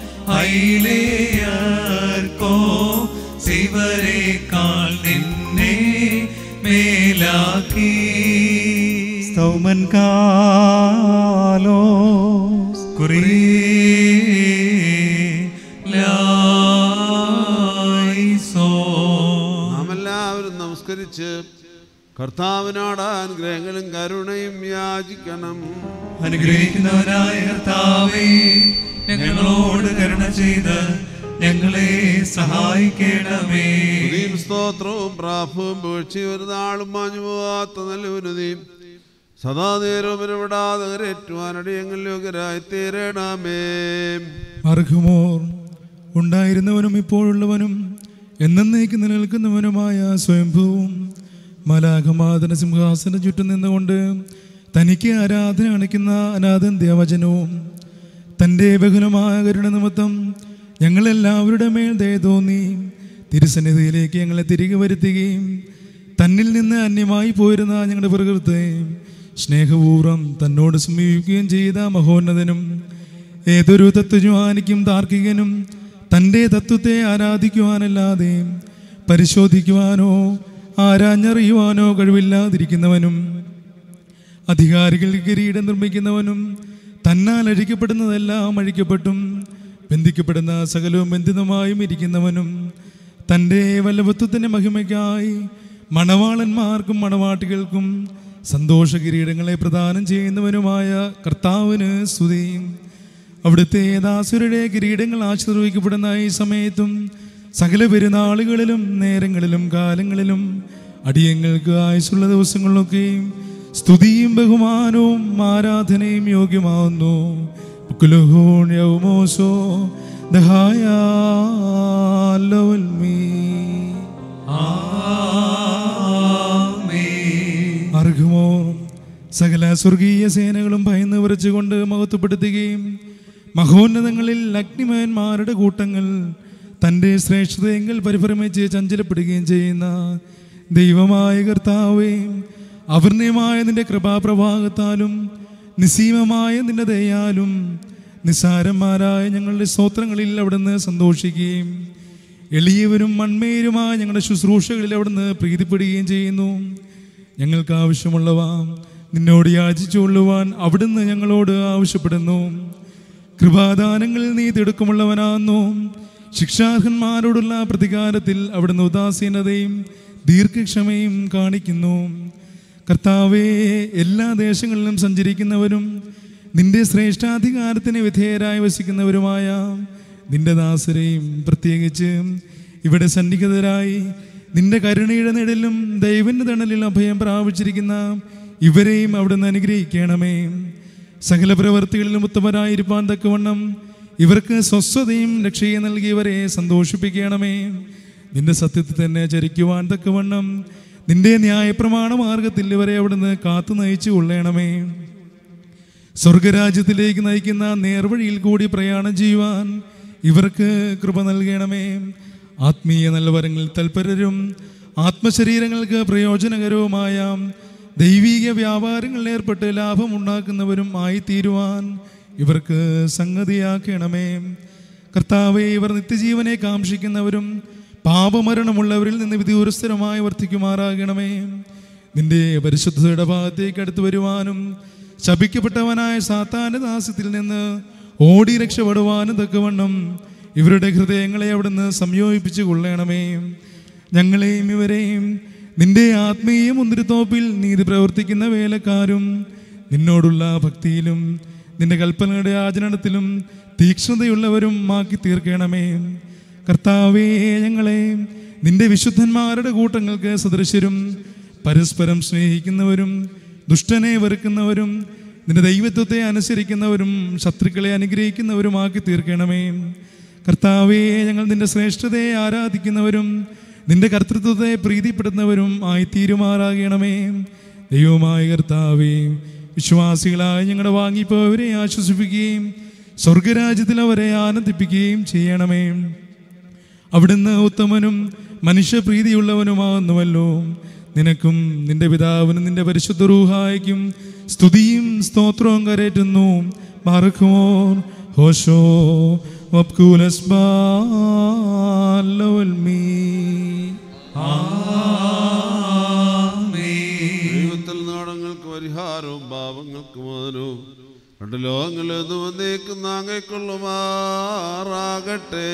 Speaker 2: ഐലേയർക്കോ ശിവരേക്കാൾ നിന്നെ മേലാക്കി
Speaker 7: സ്തൗമൻ കാലോ
Speaker 3: നാം എല്ലാവരും നമസ്കരിച്ച് കർത്താവിനോട് അനുഗ്രഹങ്ങളും കരുണയും യാചിക്കണം
Speaker 2: അനുഗ്രഹിക്കുന്നവനായ കർത്താവേ ഞങ്ങളോട് കരുണ ചെയ്ത് ഞങ്ങളെ സഹായിക്കണമേ
Speaker 3: സ്തുതിയും സ്തോത്രവും പ്രാഭവും വീഴ്ചയും ഒരു നാളും മാഞ്ഞു പോകാത്ത നല്ല ഉന്നതിയും സദാ നേരവും ഇടപെടാതെ കരേറ്റുവാനടിയങ്ങൾ യോഗ്യരായി തീരണമേ
Speaker 9: അർഹുമോർ ഉണ്ടായിരുന്നവനും ഇപ്പോഴുള്ളവനും എന്നേക്ക് നിലനിൽക്കുന്നവനുമായ സ്വയംഭൂവും മലാഘമാതന സിംഹാസന ചുറ്റും നിന്നുകൊണ്ട് തനിക്ക് ആരാധന അണിക്കുന്ന അനാഥൻ ദേവചനവും തൻ്റെ ബഹുലമായ കരുണ നിമിത്തം ഞങ്ങളെല്ലാവരുടെ മേൽ ദയ തോന്നി തിരുസന്നിധിയിലേക്ക് ഞങ്ങളെ തിരികെ വരുത്തുകയും തന്നിൽ നിന്ന് അന്യമായി പോയിരുന്ന ഞങ്ങളുടെ പ്രകൃത്തെ സ്നേഹപൂർവ്വം തന്നോട് സമീപിക്കുകയും ചെയ്ത മഹോന്നതനും ഏതൊരു തത്വജ്ഞാനിക്കും താർക്കികനും തൻ്റെ തത്വത്തെ ആരാധിക്കുവാനല്ലാതെ പരിശോധിക്കുവാനോ ആരാഞ്ഞറിയുവാനോ കഴിവില്ലാതിരിക്കുന്നവനും അധികാരികൾക്ക് കിരീടം നിർമ്മിക്കുന്നവനും തന്നാൽ അഴിക്കപ്പെടുന്നതെല്ലാം അഴിക്കപ്പെട്ടും ബന്ധിക്കപ്പെടുന്ന സകലവും ബന്ധിതമായും ഇരിക്കുന്നവനും തൻ്റെ വല്ലഭത്വത്തിൻ്റെ മഹിമയ്ക്കായി മണവാളന്മാർക്കും മണവാട്ടികൾക്കും സന്തോഷ കിരീടങ്ങളെ പ്രദാനം ചെയ്യുന്നവനുമായ കർത്താവിന് സ്തുതിയും അവിടുത്തെ ദാസുരുടെ കിരീടങ്ങൾ ആശീർവദിക്കപ്പെടുന്ന ഈ സമയത്തും സകല പെരുന്നാളുകളിലും നേരങ്ങളിലും കാലങ്ങളിലും അടിയങ്ങൾക്ക് ആയുസുള്ള ദിവസങ്ങളിലൊക്കെയും സ്തുതിയും ബഹുമാനവും ആരാധനയും യോഗ്യമാവുന്നു കുലുഹൂൺ യൗമോസോ ദഹായ ലവൽമീ അർഘുമോ സകല സ്വർഗീയ സേനകളും ഭയന്ന് വിറച്ചുകൊണ്ട് മഹത്വപ്പെടുത്തുകയും മഹോന്നതങ്ങളിൽ അഗ്നിമയന്മാരുടെ കൂട്ടങ്ങൾ തൻ്റെ ശ്രേഷ്ഠതയെങ്കിൽ പരിഭ്രമിച്ച് ചഞ്ചലപ്പെടുകയും ചെയ്യുന്ന ദൈവമായ കർത്താവേ അവർണ്യമായ നിന്റെ കൃപാപ്രഭാഗത്താലും നിസ്സീമമായ നിന്റെ ദയാലും നിസ്സാരന്മാരായ ഞങ്ങളുടെ സ്തോത്രങ്ങളിൽ അവിടുന്ന് സന്തോഷിക്കുകയും എളിയവരും മൺമേരുമായ ഞങ്ങളുടെ ശുശ്രൂഷകളിൽ അവിടുന്ന് പ്രീതിപ്പെടുകയും ചെയ്യുന്നു ഞങ്ങൾക്ക് ആവശ്യമുള്ളവ നിന്നോട് യാചിച്ചുകൊള്ളുവാൻ അവിടുന്ന് ഞങ്ങളോട് ആവശ്യപ്പെടുന്നു കൃപാദാനങ്ങളിൽ നീ തിടുക്കമുള്ളവനാകുന്നു ശിക്ഷാർഹന്മാരോടുള്ള പ്രതികാരത്തിൽ അവിടുന്ന് ഉദാസീനതയും ദീർഘക്ഷമയും കാണിക്കുന്നു കർത്താവെ എല്ലാ ദേശങ്ങളിലും സഞ്ചരിക്കുന്നവരും നിന്റെ ശ്രേഷ്ഠാധികാരത്തിന് വിധേയരായി വസിക്കുന്നവരുമായ നിന്റെ ദാസരെയും പ്രത്യേകിച്ച് ഇവിടെ സന്നിഹിതരായി നിന്റെ കരുണയുടെ നിഴലിലും ദൈവന്റെ തണലിൽ അഭയം പ്രാപിച്ചിരിക്കുന്ന ഇവരെയും അവിടുന്ന് അനുഗ്രഹിക്കണമേ സകല പ്രവർത്തികളിലും ഉത്തമരായിരിക്കാൻ തക്കവണ്ണം ഇവർക്ക് സ്വസ്ഥതയും രക്ഷയും നൽകിയവരെ സന്തോഷിപ്പിക്കണമേ നിന്റെ സത്യത്തിൽ തന്നെ ചരിക്കുവാൻ തക്കവണ്ണം നിന്റെ ന്യായപ്രമാണ മാർഗത്തിൽ ഇവരെ അവിടുന്ന് കാത്തു നയിച്ചു കൊള്ളണമേ സ്വർഗരാജ്യത്തിലേക്ക് നയിക്കുന്ന നേർവഴിയിൽ കൂടി പ്രയാണം ചെയ്യുവാൻ ഇവർക്ക് കൃപ നൽകണമേ ആത്മീയ നൽവരങ്ങളിൽ തൽപരരും ആത്മശരീരങ്ങൾക്ക് പ്രയോജനകരവുമായ ദൈവീക വ്യാപാരങ്ങളിൽ ഏർപ്പെട്ട് ലാഭമുണ്ടാക്കുന്നവരും ആയിത്തീരുവാൻ ഇവർക്ക് സംഗതിയാക്കണമേ കർത്താവെ ഇവർ നിത്യജീവനെ കാക്ഷിക്കുന്നവരും പാപമരണമുള്ളവരിൽ നിന്ന് വിദൂരസ്ഥരമായി വർത്തിക്കുമാറാകണമേ നിന്റെ പരിശുദ്ധതയുടെ ഭാഗത്തേക്ക് അടുത്തു വരുവാനും ശപിക്കപ്പെട്ടവനായ സാത്താന്റെ ദാസ്യത്തിൽ നിന്ന് ഓടി രക്ഷപ്പെടുവാനും തക്കവണ്ണം ഇവരുടെ ഹൃദയങ്ങളെ അവിടുന്ന് സംയോജിപ്പിച്ചു കൊള്ളണമേ ഞങ്ങളെയും ഇവരെയും നിന്റെ ആത്മീയ മുന്തിരിത്തോപ്പിൽ നീതി പ്രവർത്തിക്കുന്ന വേലക്കാരും നിന്നോടുള്ള ഭക്തിയിലും നിന്റെ കൽപ്പനയുടെ ആചരണത്തിലും തീക്ഷ്ണതയുള്ളവരും ആക്കി തീർക്കണമേ കർത്താവേ ഞങ്ങളെ നിന്റെ വിശുദ്ധന്മാരുടെ കൂട്ടങ്ങൾക്ക് സദൃശ്യരും പരസ്പരം സ്നേഹിക്കുന്നവരും ദുഷ്ടനെ വെറുക്കുന്നവരും നിന്റെ ദൈവത്വത്തെ അനുസരിക്കുന്നവരും ശത്രുക്കളെ അനുഗ്രഹിക്കുന്നവരുമാക്കി തീർക്കണമേ കർത്താവേ ഞങ്ങൾ നിന്റെ ശ്രേഷ്ഠതയെ ആരാധിക്കുന്നവരും നിന്റെ കർത്തൃത്വത്തെ പ്രീതിപ്പെടുന്നവരും ആയിത്തീരുമാറാകണമേ ദൈവമായ കർത്താവേ വിശ്വാസികളായി ഞങ്ങളുടെ വാങ്ങിപ്പോവരെ ആശ്വസിപ്പിക്കുകയും സ്വർഗരാജ്യത്തിൽ അവരെ ആനന്ദിപ്പിക്കുകയും ചെയ്യണമേ അവിടുന്ന് ഉത്തമനും മനുഷ്യപ്രീതിയുള്ളവനുമാകുന്നുവല്ലോ നിനക്കും നിന്റെ പിതാവിനും നിന്റെ പരിശുദ്ധ റൂഹായിക്കും സ്തുതിയും സ്തോത്രവും കരേറ്റുന്നു മറക്കുമോർ ഹോഷോ
Speaker 3: ദൈവത്തിൽ നാടങ്ങൾക്ക് പരിഹാരവും പാപങ്ങൾക്ക് മോചനവും രണ്ട് ലോകങ്ങളിൽ നിന്ന് വന്നേക്കുന്ന അങ്ങേക്കൊള്ളുമാറാകട്ടെ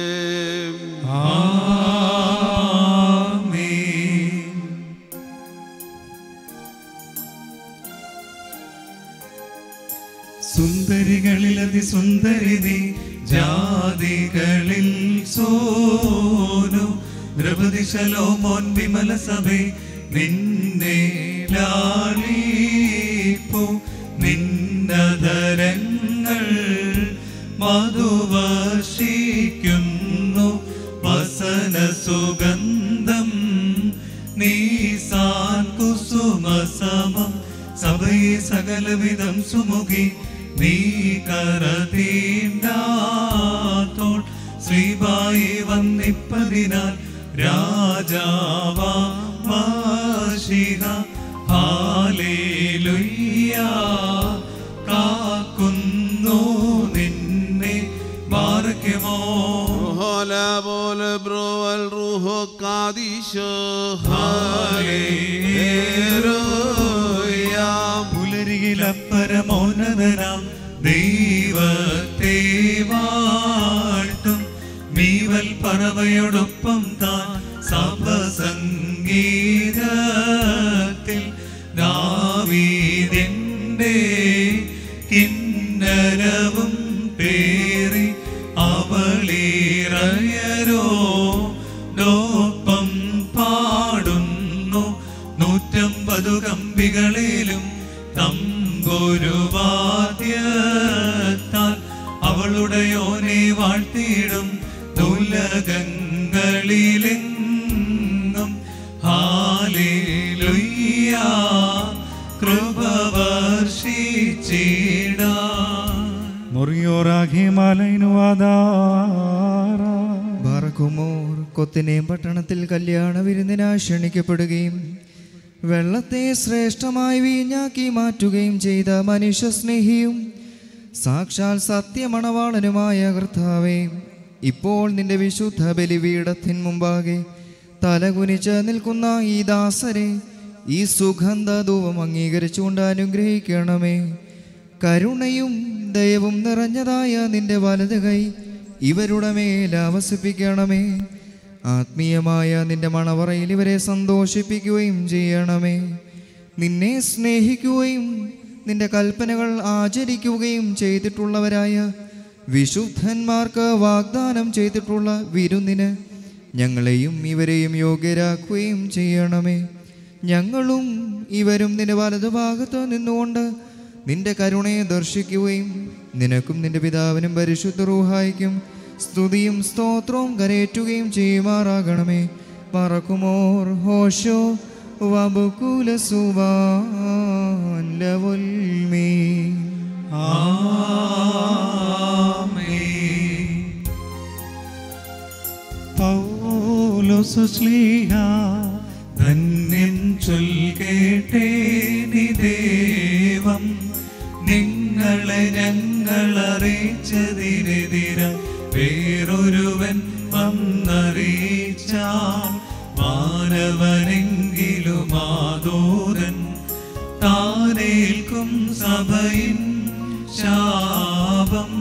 Speaker 2: സുന്ദരികളിൽ അതിസുന്ദരി നീ ജാതികളിൽ സോനു ദ്രൗപദി ശലോമോൻ വിമല സഭേ നിന്നെ ലാളിക്കുന്നു വാഴ്ത്തിപ്പോ നിന്നതരങ്ങൾ മധുവർഷിക്കുന്നു വസന സുഗന്ധം നീസാൻ കുസുമസമം സഭയെ സകലവിധം സുമുഖി നീ കരതീണ്ടാത്തോൾ ശ്രീബായി വന്നിപ്പതിനാൽ രാജാവാ മാഷിക ഹാലേലുയ്യ കാക്കുന്നു നിന്നെ ബാർക്കുമോ
Speaker 3: هلا بول برو الروح قاديش هاليلويا
Speaker 2: പുലരിയിലപ്പരമോന്നതനാം ദൈവത്തെ വാഴ്ത്തും മീവൽ പറവയോടൊപ്പം താൻ സഭസംഗീതത്തിൽ ദാവീദിന്റെ കിന്നരവും പേറി അവളീറയരോ ഡോപ്പം പാടുന്നു നൂറ്റമ്പതു കമ്പികളിലും തമ്പൊരുവാദ്യത്താൽ അവളുടെ യോനെ വാഴ്ത്തിയിടും ദുലകങ്ങളിലെങ്ങും ഹാലേലുയ്യ കൃപ വർഷിച്ചിടാ
Speaker 7: മുറിയോറാകെ മാലൈനുവാദാറ
Speaker 10: ബാറക്കുമോർ കൊത്തിനെയും പട്ടണത്തിൽ കല്യാണ വിരുന്നിനായി ക്ഷണിക്കപ്പെടുകയും വെള്ളത്തെ ശ്രേഷ്ഠമായി വീഞ്ഞാക്കി മാറ്റുകയും ചെയ്ത മനുഷ്യ സ്നേഹിയും സാക്ഷാൽ സത്യമണവാളനുമായ കർത്താവേ ഇപ്പോൾ നിന്റെ വിശുദ്ധ ബലിപീഠത്തിൻ മുമ്പാകെ തലകുനിച്ച് നിൽക്കുന്ന ഈ ദാസരെ ഈ സുഗന്ധധൂപം അംഗീകരിച്ചുകൊണ്ട് അനുഗ്രഹിക്കണമേ കരുണയും ദയവും നിറഞ്ഞതായ നിന്റെ വലത് കൈ ഇവരുടെ മേൽ ആവസിപ്പിക്കണമേ ആത്മീയമായ നിന്റെ മണവറയിൽ ഇവരെ സന്തോഷിപ്പിക്കുകയും ചെയ്യണമേ നിന്നെ സ്നേഹിക്കുകയും നിന്റെ കൽപ്പനകൾ ആചരിക്കുകയും ചെയ്തിട്ടുള്ളവരായ വിശുദ്ധന്മാർക്ക് വാഗ്ദാനം ചെയ്തിട്ടുള്ള വിരുന്നിന് ഞങ്ങളെയും ഇവരെയും യോഗ്യരാക്കുകയും ചെയ്യണമേ ഞങ്ങളും ഇവരും നിന്റെ വലതുഭാഗത്ത് നിന്നുകൊണ്ട് നിന്റെ കരുണയെ ദർശിക്കുകയും നിനക്കും നിന്റെ പിതാവിനും പരിശുദ്ധ റൂഹായിക്കും സ്തുതിയും സ്തോത്രവും കരയേറ്റുകയും ചെയ്യുമാറാകണമേ പറക്കുമോർ ഹോഷോ വബുകുല സുബാൻ ലവുൽമീ
Speaker 2: പൗലോസുശ്ലീഹ ധന്യൻ ചൊൽകേട്ടേ നിദേവം നിങ്ങളെ ഞങ്ങൾ അറിയിച്ചതിനെതിര വേറൊരുവൻ വന്നറിയിച്ച മാനവനെങ്കിലും ആദോരൻ താനേൽക്കും സഭയിൻ ശാപം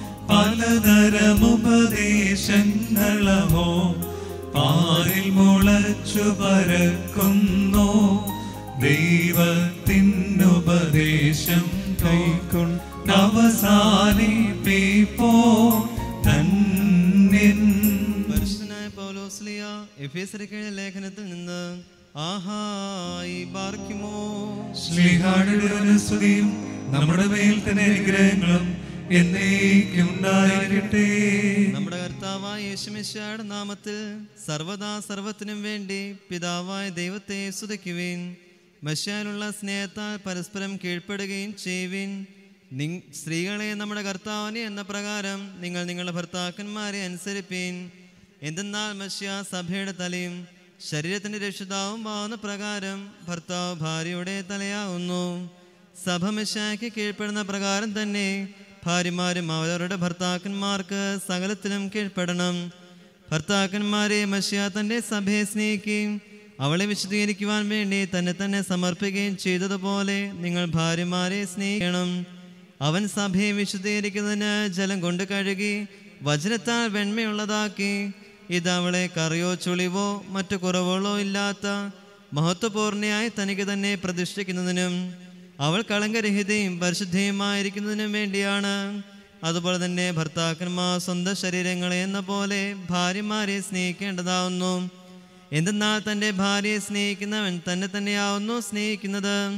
Speaker 2: പലതരമുപദേശങ്ങളമോ പാറിൽ മുളച്ചു പരക്കുന്നു ദൈവത്തിനുപദേശം കൈക്കൊണ്ട് അവസാനിപ്പിപ്പോ തന്നിൻ
Speaker 11: പരിശുദ്ധനായ പൗലോസ്ലിയ എഫേസരക്കേഴ ലേഖനത്തിൽ നിന്ന് ആഹായി ബാർക്കുമോ
Speaker 2: ശ്ലീഹായുടെ സ്തുതിയും നമ്മുടെ മേൽ തന്നെ അനുഗ്രഹങ്ങളും എന്നേക്കും ഉണ്ടായിരിക്കട്ടെ
Speaker 11: നമ്മുടെ കർത്താവായ യേശുമിശയുടെ നാമത്തിൽ സർവദാ സർവത്തിനും വേണ്ടി പിതാവായ ദൈവത്തെ സ്തുതിക്കുവിൻ മശാലുള്ള സ്നേഹത്താൽ പരസ്പരം കീഴ്പ്പെടുകയും ചെയ്യുവിൻ നിങ് സ്ത്രീകളെ നമ്മുടെ കർത്താവിനെ എന്ന പ്രകാരം നിങ്ങൾ നിങ്ങളുടെ ഭർത്താക്കന്മാരെ അനുസരിപ്പീൻ എന്തെന്നാൽ മഷ്യ സഭയുടെ തലയും ശരീരത്തിന്റെ രക്ഷിതാവും ആവുന്ന പ്രകാരം ഭർത്താവ് ഭാര്യയുടെ തലയാവുന്നു സഭ മെഷായ്ക്ക് കീഴ്പ്പെടുന്ന പ്രകാരം തന്നെ ഭാര്യമാരും അവരവരുടെ ഭർത്താക്കന്മാർക്ക് സകലത്തിലും കീഴ്പ്പെടണം ഭർത്താക്കന്മാരെ മഷ്യ തൻ്റെ സഭയെ സ്നേഹിക്കുകയും അവളെ വിശദീകരിക്കുവാൻ വേണ്ടി തന്നെ തന്നെ സമർപ്പിക്കുകയും ചെയ്തതുപോലെ നിങ്ങൾ ഭാര്യമാരെ സ്നേഹിക്കണം അവൻ സഭയെ വിശദീകരിക്കുന്നതിന് ജലം കൊണ്ട് കഴുകി വജ്രത്താൽ വെണ്മയുള്ളതാക്കി ഇത് അവളെ കറിയോ ചുളിവോ മറ്റു കുറവുകളോ ഇല്ലാത്ത മഹത്വപൂർണ്ണയായി തനിക്ക് തന്നെ പ്രതിഷ്ഠിക്കുന്നതിനും അവൾ കളങ്കരഹിതയും പരിശുദ്ധയുമായിരിക്കുന്നതിനും വേണ്ടിയാണ് അതുപോലെ തന്നെ ഭർത്താക്കന്മാർ സ്വന്തം ശരീരങ്ങളെ എന്ന പോലെ ഭാര്യമാരെ സ്നേഹിക്കേണ്ടതാവുന്നു എന്തെന്നാൽ തൻ്റെ ഭാര്യയെ സ്നേഹിക്കുന്നവൻ തന്നെ തന്നെയാവുന്നു സ്നേഹിക്കുന്നത്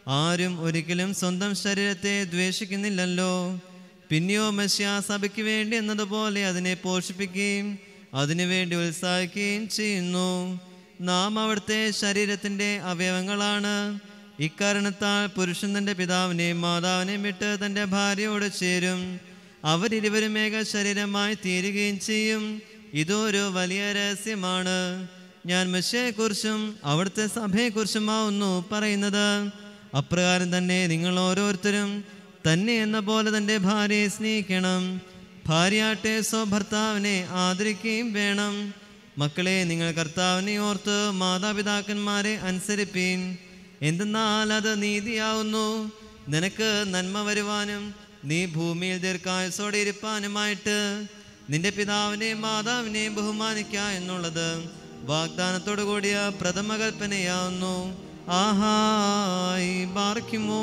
Speaker 11: ആരും ഒരിക്കലും സ്വന്തം ശരീരത്തെ ദ്വേഷിക്കുന്നില്ലല്ലോ പിന്നെയോ മശ്യ സഭയ്ക്ക് വേണ്ടി എന്നതുപോലെ അതിനെ പോഷിപ്പിക്കുകയും അതിനുവേണ്ടി ഉത്സാഹിക്കുകയും ചെയ്യുന്നു നാം അവിടുത്തെ ശരീരത്തിൻ്റെ അവയവങ്ങളാണ് ഇക്കാരണത്താൽ പുരുഷൻ തൻ്റെ പിതാവിനെയും മാതാവിനെയും വിട്ട് തൻ്റെ ഭാര്യയോട് ചേരും അവരിരുവരും ഏക ശരീരമായി തീരുകയും ചെയ്യും ഇതൊരു വലിയ രഹസ്യമാണ് ഞാൻ മെസ്സിയെക്കുറിച്ചും അവിടുത്തെ സഭയെക്കുറിച്ചുമാവുന്നു പറയുന്നത് അപ്രകാരം തന്നെ നിങ്ങൾ ഓരോരുത്തരും തന്നെ എന്ന പോലെ തൻ്റെ ഭാര്യയെ സ്നേഹിക്കണം ഭാര്യയാട്ടെ സ്വഭർത്താവിനെ ആദരിക്കുകയും വേണം മക്കളെ നിങ്ങൾ കർത്താവിനെ ഓർത്ത് മാതാപിതാക്കന്മാരെ അനുസരിപ്പീൻ എന്തെന്നാൽ അത് നീതിയാവുന്നു നിനക്ക് നന്മ വരുവാനും നീ ഭൂമിയിൽ ദീർഘായുസോടെ ഇരിപ്പാനുമായിട്ട് നിന്റെ പിതാവിനെയും മാതാവിനെയും ബഹുമാനിക്കുക എന്നുള്ളത് വാഗ്ദാനത്തോടു കൂടിയ പ്രഥമ കൽപ്പനയാവുന്നു ആഹായി ബാർക്കുമോ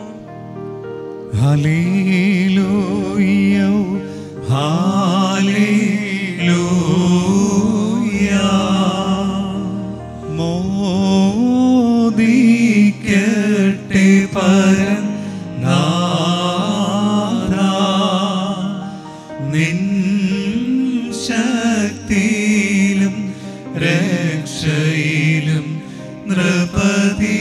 Speaker 7: ഹല്ലേലൂയ ഹല്ലേലൂയ മോദിക്കട്ടെ പരനാഥ നിൻ ശക്തിയിലും രക്ഷയിലും നൃപതി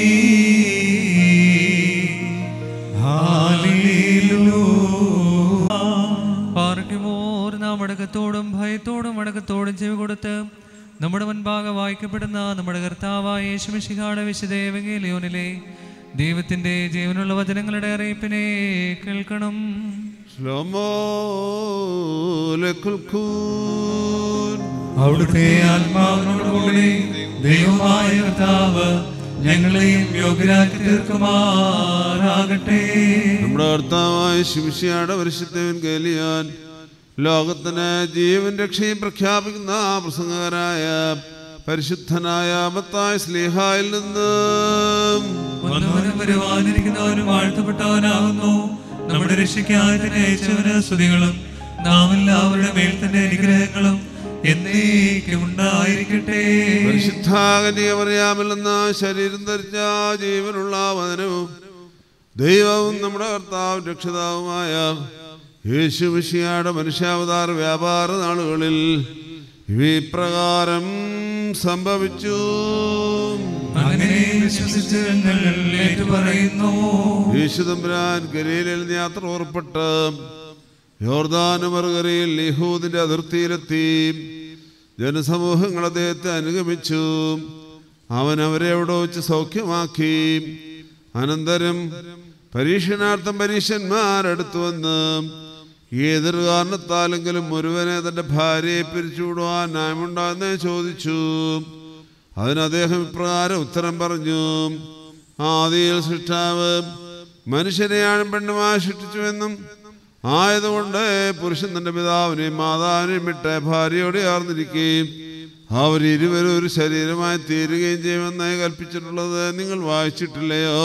Speaker 2: പാർക്കുമോർ നാം അടക്കത്തോടും ഭയത്തോടും അടക്കത്തോടും ചെവി കൊടുത്ത് നമ്മുടെ മുൻപാകെ വായിക്കപ്പെടുന്ന നമ്മുടെ കർത്താവായ യേശുമിഷിഹാടെ വിശുദ്ധേവകേലിയോനിലെ ദൈവത്തിന്റെ ജീവനുള്ള വചനങ്ങളുടെ അറിയിപ്പിനെ കേൾക്കണം
Speaker 3: ശ്ലോമോ ലക്കുൽക്കൂൻ
Speaker 4: അവിടുത്തെ ആത്മാവിനോടുകൂടി ദൈവമായ കർത്താവ് ഞങ്ങളെയും യോഗ്യരാക്കി തീർക്കുമാറാകട്ടെ
Speaker 3: നമ്മുടെ കർത്താവായ ശിംഷിയുടെ പരിശുദ്ധവൻ കേലിയാൻ ലോകത്തിന് ജീവൻ രക്ഷയും പ്രഖ്യാപിക്കുന്ന ആ പ്രസംഗകരായ പരിശുദ്ധനായ മത്തായ സ്ലീഹായിൽ നിന്നും
Speaker 4: വന്നവനും വരുവാനിരിക്കുന്നവനും വാഴ്ത്തപ്പെട്ടവനാകുന്നു നമ്മുടെ രക്ഷയ്ക്കായി തന്നെ അയച്ചവന് സ്തുതികളും നാം എല്ലാവരുടെ മേൽ തന്നെ അനുഗ്രഹങ്ങളും എന്നേക്കും ഉണ്ടായിരിക്കട്ടെ
Speaker 3: പരിശുദ്ധാകന്യമറിയാമില്ലെന്ന ശരീരം ധരിച്ച ജീവനുള്ള വചനവും ദൈവവും നമ്മുടെ കർത്താവും രക്ഷിതാവുമായ യേശു മിശിയായുടെ മനുഷ്യാവതാര വ്യാപാര നാളുകളിൽ ഇവ ഇപ്രകാരം സംഭവിച്ചു
Speaker 4: അങ്ങനെ വിശ്വസിച്ച് ഞങ്ങൾ ഏറ്റുപറയുന്നു
Speaker 3: യേശു തമ്പുരാൻ ഗലീലയിൽ നിന്ന് യാത്ര പുറപ്പെട്ട് യോർദാനുമറുകരയിൽ യഹൂദിന്റെ അതിർത്തിയിലെത്തി ജനസമൂഹങ്ങൾ അദ്ദേഹത്തെ അനുഗമിച്ചു അവൻ അവരെ അവിടെ വെച്ച് സൗഖ്യമാക്കി അനന്തരം പരീക്ഷണാർത്ഥം പരീക്ഷന്മാരടുത്തു വന്ന് ഏതൊരു കാരണത്താലെങ്കിലും ഒരുവനെ തൻ്റെ ഭാര്യയെ പിരിച്ചുവിടുവാൻ ന്യായമുണ്ടോ ചോദിച്ചു അതിന് അദ്ദേഹം ഇപ്രകാരം ഉത്തരം പറഞ്ഞു ആദിയിൽ സൃഷ്ടാവ് മനുഷ്യനെയാണ് പെണ്ണുമായി സൃഷ്ടിച്ചുവെന്നും ആയതുകൊണ്ട് പുരുഷൻ തന്റെ പിതാവിനെയും മാതാവിനെയും വിട്ട് ഭാര്യയോട് ചേർന്നിരിക്കുകയും അവർ ഇരുവരും ഒരു ശരീരമായി തീരുകയും ചെയ്യുമെന്നായി കൽപ്പിച്ചിട്ടുള്ളത് നിങ്ങൾ വായിച്ചിട്ടില്ലയോ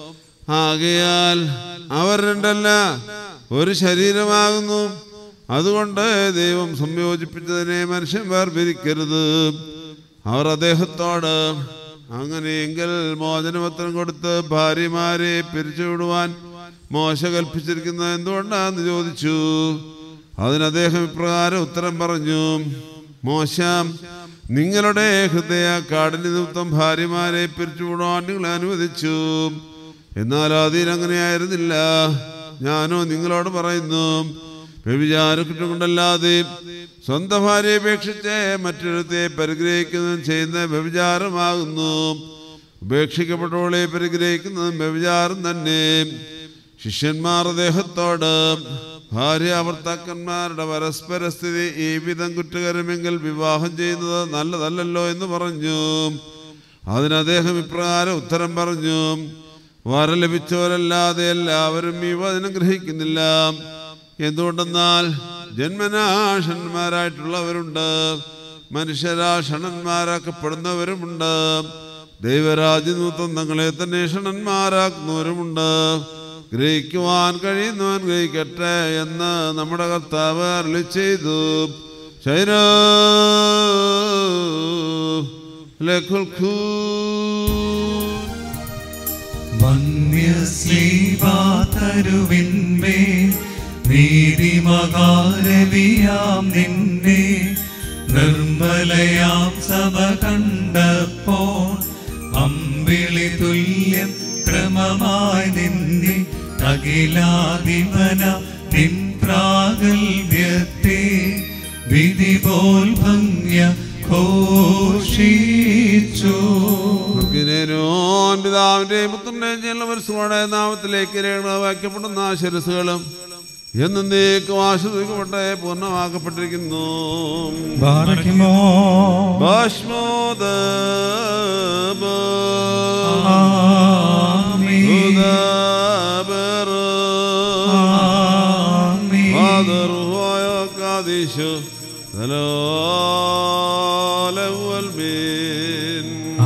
Speaker 3: ആകയാൽ അവർ രണ്ടല്ല ഒരു ശരീരമാകുന്നു അതുകൊണ്ട് ദൈവം സംയോജിപ്പിച്ചതിനെ മനുഷ്യൻ വേർപിരിക്കരുത് അവർ അദ്ദേഹത്തോട് അങ്ങനെയെങ്കിൽ മോചനപത്രം കൊടുത്ത് ഭാര്യമാരെ പിരിച്ചുവിടുവാൻ മോശ കൽപ്പിച്ചിരിക്കുന്നത് എന്തുകൊണ്ടാന്ന് ചോദിച്ചു അതിന് അദ്ദേഹം ഇപ്രകാരം ഉത്തരം പറഞ്ഞു മോശ നിങ്ങളുടെ ഹൃദയ കാടിന് നിമിത്തം ഭാര്യമാരെ പിരിച്ചുവിടുവാൻ നിങ്ങളെ അനുവദിച്ചു എന്നാൽ അതിനങ്ങനെയായിരുന്നില്ല ഞാനോ നിങ്ങളോട് പറയുന്നു വ്യഭിചാരക്കുറ്റം കൊണ്ടല്ലാതെ സ്വന്തം ഭാര്യയെ അപേക്ഷിച്ച് മറ്റൊരുത്തെ പരിഗ്രഹിക്കുന്നതും ചെയ്യുന്ന വ്യഭിചാരമാകുന്നു ഉപേക്ഷിക്കപ്പെട്ടവളെ പരിഗ്രഹിക്കുന്നതും വ്യഭിചാരം തന്നെ ശിഷ്യന്മാർ അദ്ദേഹത്തോട് ഭാര്യ ഭർത്താക്കന്മാരുടെ പരസ്പര സ്ഥിതി ഈ വിധം കുറ്റകരമെങ്കിൽ വിവാഹം ചെയ്യുന്നത് നല്ലതല്ലല്ലോ എന്ന് പറഞ്ഞു അതിന് അദ്ദേഹം ഇപ്രകാരം ഉത്തരം പറഞ്ഞു വര ലഭിച്ചവരല്ലാതെ എല്ലാവരും ഈ വചനം ഗ്രഹിക്കുന്നില്ല എന്തുകൊണ്ടെന്നാൽ ജന്മനാഷന്മാരായിട്ടുള്ളവരുണ്ട് മനുഷ്യരാ ഷണന്മാരാക്കപ്പെടുന്നവരുമുണ്ട് ദൈവരാജ്യനൂത്തം തങ്ങളെ തന്നെ ഷണന്മാരാക്കുന്നവരുമുണ്ട് ഗ്രഹിക്കുവാൻ കഴിയുന്നവൻ ഗ്രഹിക്കട്ടെ എന്ന് നമ്മുടെ കർത്താവ് അരളി ചെയ്തു ശൈര
Speaker 7: വന്യശ്രീവാതരുവിന്മേ നീതിമകാരവിയാം നിന്നെ നിർമ്മലയാം സഭ കണ്ടപ്പോൾ അമ്പിളി തുല്യം ക്രമമായി നിന്നെ അഖിലാധിപന നിൻ പ്രാഗൽഭ്യത്തെ വിധി പോൽ ഭംഗ്യ ഘോഷിച്ചു
Speaker 3: ോൻ പിതാവിന്റെയും പുത്രന്റെയും ജലപരിശുമായ നാമത്തിലേക്ക് രേഖവാക്യപ്പെടുന്ന ശിരസുകളും എന്നേക്കും ആശ്വസിക്കപ്പെട്ടെ പൂർണ്ണമാക്കപ്പെട്ടിരിക്കുന്നു
Speaker 7: ബാറയ്ക്കുമോ
Speaker 3: ഭസ്മോദ
Speaker 7: ആമീൻ. ആമീൻ.
Speaker 3: കാദിശു ധലോലവൽ മീൻ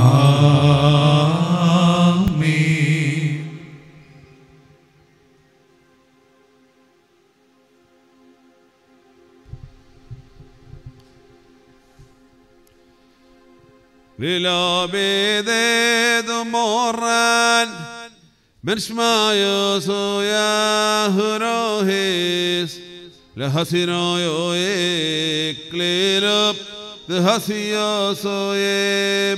Speaker 7: ആമീൻ.
Speaker 3: للعبيد مران مرشما يسويا هروهيس لحسنا يويك ليلب لحسيا سوي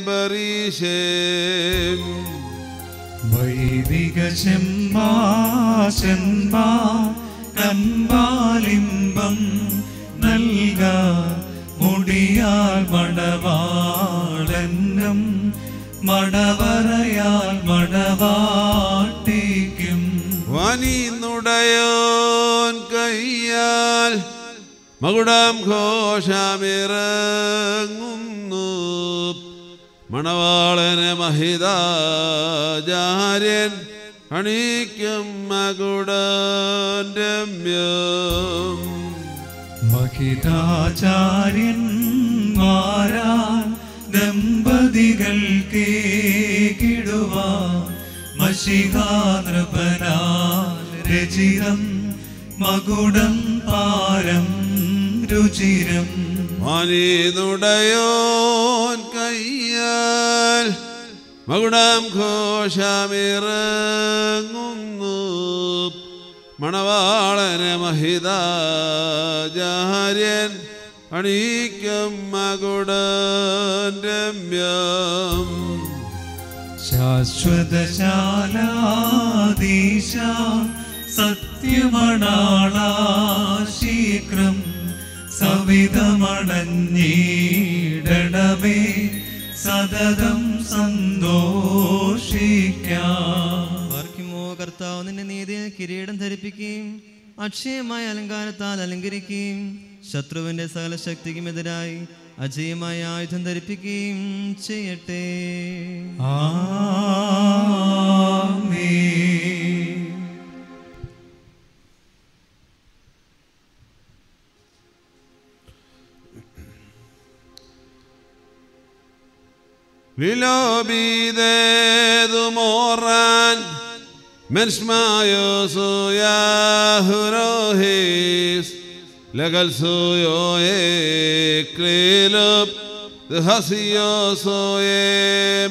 Speaker 3: بريشم
Speaker 7: വൈദിക ചെമ്പാ ചെമ്പാ കൻപാലിമ്പം നൽക മുടിയാൽ മടവാളെന്നും മടവറയാൽ മടവാട്ടിക്കും
Speaker 3: വനിന്നുടയോൻ കയ്യാൽ മകുടം ഘോഷമിറങ്ങുന്നു മണവാളന് മഹിതാചാര്യൻ അണിക്കും മകുടം രമ്യം
Speaker 7: മഹിതാചാര്യന്മാരാൽ ദമ്പതികൾക്ക് കിടുവാൻ മഷികാനൃപനാൽ രചിതം മകുടം പാരം രുചിരം
Speaker 3: വനിന്നുടയോൻ കയ്യാൽ മകുടം ഘോഷമിറങ്ങുന്നു മണവാളന് മഹിതാചാര്യൻ അണിക്കും മകുടം രമ്യം
Speaker 7: ശാശ്വതശാലാദീശ സത്യമണാള ശീഘ്രം സവിതമണഞ്ഞിടണമേ സതതം സന്തോഷിക്കാം
Speaker 11: വർക്കിമോ കർത്താവ് നിന്നെ നീതി കിരീടം ധരിപ്പിക്കുകയും അക്ഷയമായ അലങ്കാരത്താൽ അലങ്കരിക്കുകയും ശത്രുവിന്റെ സകല ശക്തിക്കും എതിരായി അജയമായ ആയുധം ധരിപ്പിക്കുകയും ചെയ്യട്ടെ
Speaker 7: ആമേൻ
Speaker 3: للعبيد موران مرشما يوسو يا هروهيس لقل سويو يكليلب دهسيو سوي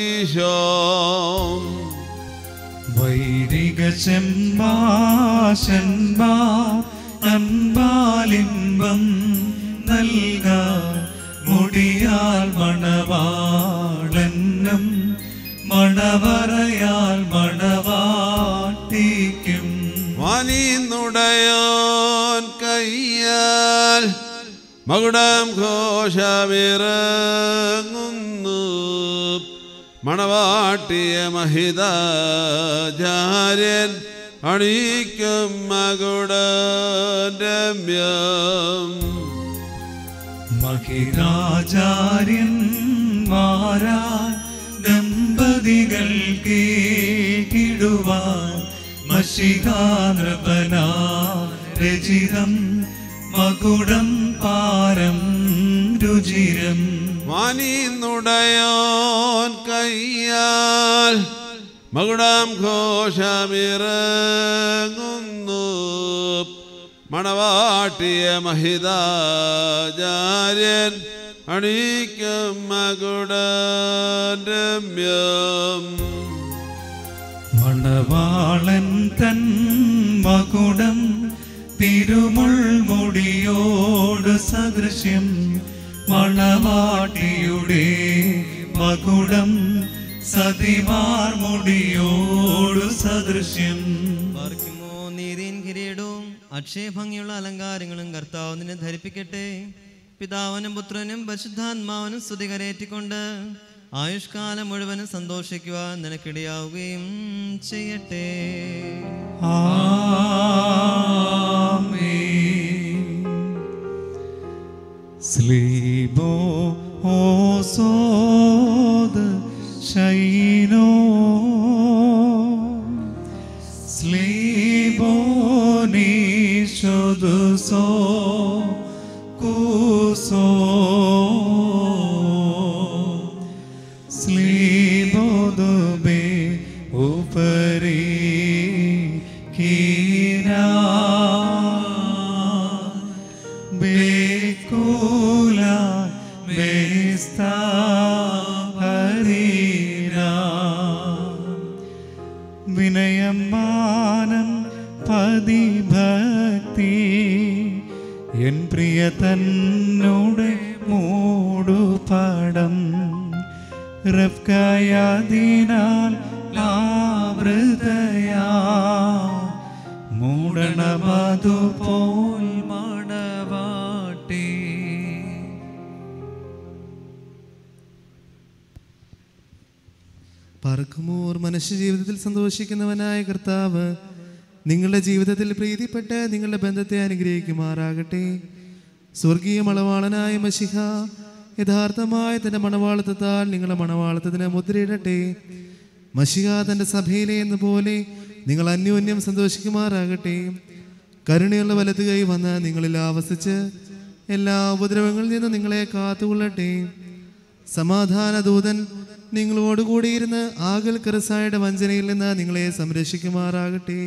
Speaker 3: بريشوم
Speaker 7: വൈദിക ചെമ്പാശൻപാ അൻപാലിംബം നൽക മുടിയാൽ മണവാളെന്നും മണവറയാൽ മണവാട്ടിക്കും
Speaker 3: വനിന്നുടയോൻ കയ്യാൽ മകുടം ഘോഷമിറങ്ങുന്നു മണവാട്ടിയ മഹിതാചാര്യൻ അണിക്കും മകുടം രമ്യം
Speaker 7: മഹിതാചാര്യന്മാരാൽ ദമ്പതികൾക്ക് കിടുവാൻ മഷികാനൃപനാ രചിതം മകുടം പാരം രുചിരം
Speaker 3: വനിന്നുടയോൻ കയ്യാൽ മകുടം ഘോഷമിറങ്ങുന്നു മണവാട്ടിയ മഹിതാചാര്യൻ അണിക്കും മകുടം രമ്യം
Speaker 7: മണവാളൻ തൻ മകുടം തിരുമുൾമുടിയോട് സദൃശ്യം മണവാട്ടിയുടെ മകുടം സതിമാർമുടിയോട് സദൃശ്യം
Speaker 11: പാർക്കുമോ നീതിയും കിരീടവും അക്ഷയഭംഗിയുള്ള അലങ്കാരങ്ങളും കർത്താവ് നിന്നെ ധരിപ്പിക്കട്ടെ പിതാവിനും പുത്രനും പരിശുദ്ധാത്മാവിനും സ്തുതി കരയേറ്റിക്കൊണ്ട് ആയുഷ്കാലം മുഴുവനും സന്തോഷിക്കുവാൻ നിനക്കിടയാവുകയും ചെയ്യട്ടെ
Speaker 7: സ്ലീബോ ഓസോദ് ശൈനോ സ്ലീബോ നീശോദുസോ കുസോ സ്ലീബോദുബേ ഉപരി കീരാ Bekula besta harira വിനയമാനം പതിഭക്തി എൻ പ്രിയ തന്നോടെ മൂടുപടം റഫ്കയാതിനാൽ ആവൃതയാ മൂടണമതുപോൽ
Speaker 2: മണവാട്ടി
Speaker 12: പറക്കുമോർ മനുഷ്യ ജീവിതത്തിൽ സന്തോഷിക്കുന്നവനായ കർത്താവ് നിങ്ങളുടെ ജീവിതത്തിൽ പ്രീതിപ്പെട്ട് നിങ്ങളുടെ ബന്ധത്തെ അനുഗ്രഹിക്കുമാറാകട്ടെ സ്വർഗീയ മണവാളനായ മഷിഹ യഥാർത്ഥമായ തന്റെ മണവാളത്വത്താൽ നിങ്ങളുടെ മണവാളത്വത്തിന് മുദ്രയിടട്ടെ മഷിഹ തന്റെ സഭയിലെ എന്ന പോലെ നിങ്ങൾ അന്യോന്യം സന്തോഷിക്കുമാറാകട്ടെ കരുണയുള്ള വലതു കൈ വന്ന് നിങ്ങളിൽ ആവസിച്ച് എല്ലാ ഉപദ്രവങ്ങളിൽ നിന്നും നിങ്ങളെ കാത്തുകൊള്ളട്ടെ സമാധാന ദൂതൻ നിങ്ങളോടുകൂടിയിരുന്ന് ആകൽ കറസായുടെ വഞ്ചനയിൽ നിന്ന് നിങ്ങളെ സംരക്ഷിക്കുമാറാകട്ടെ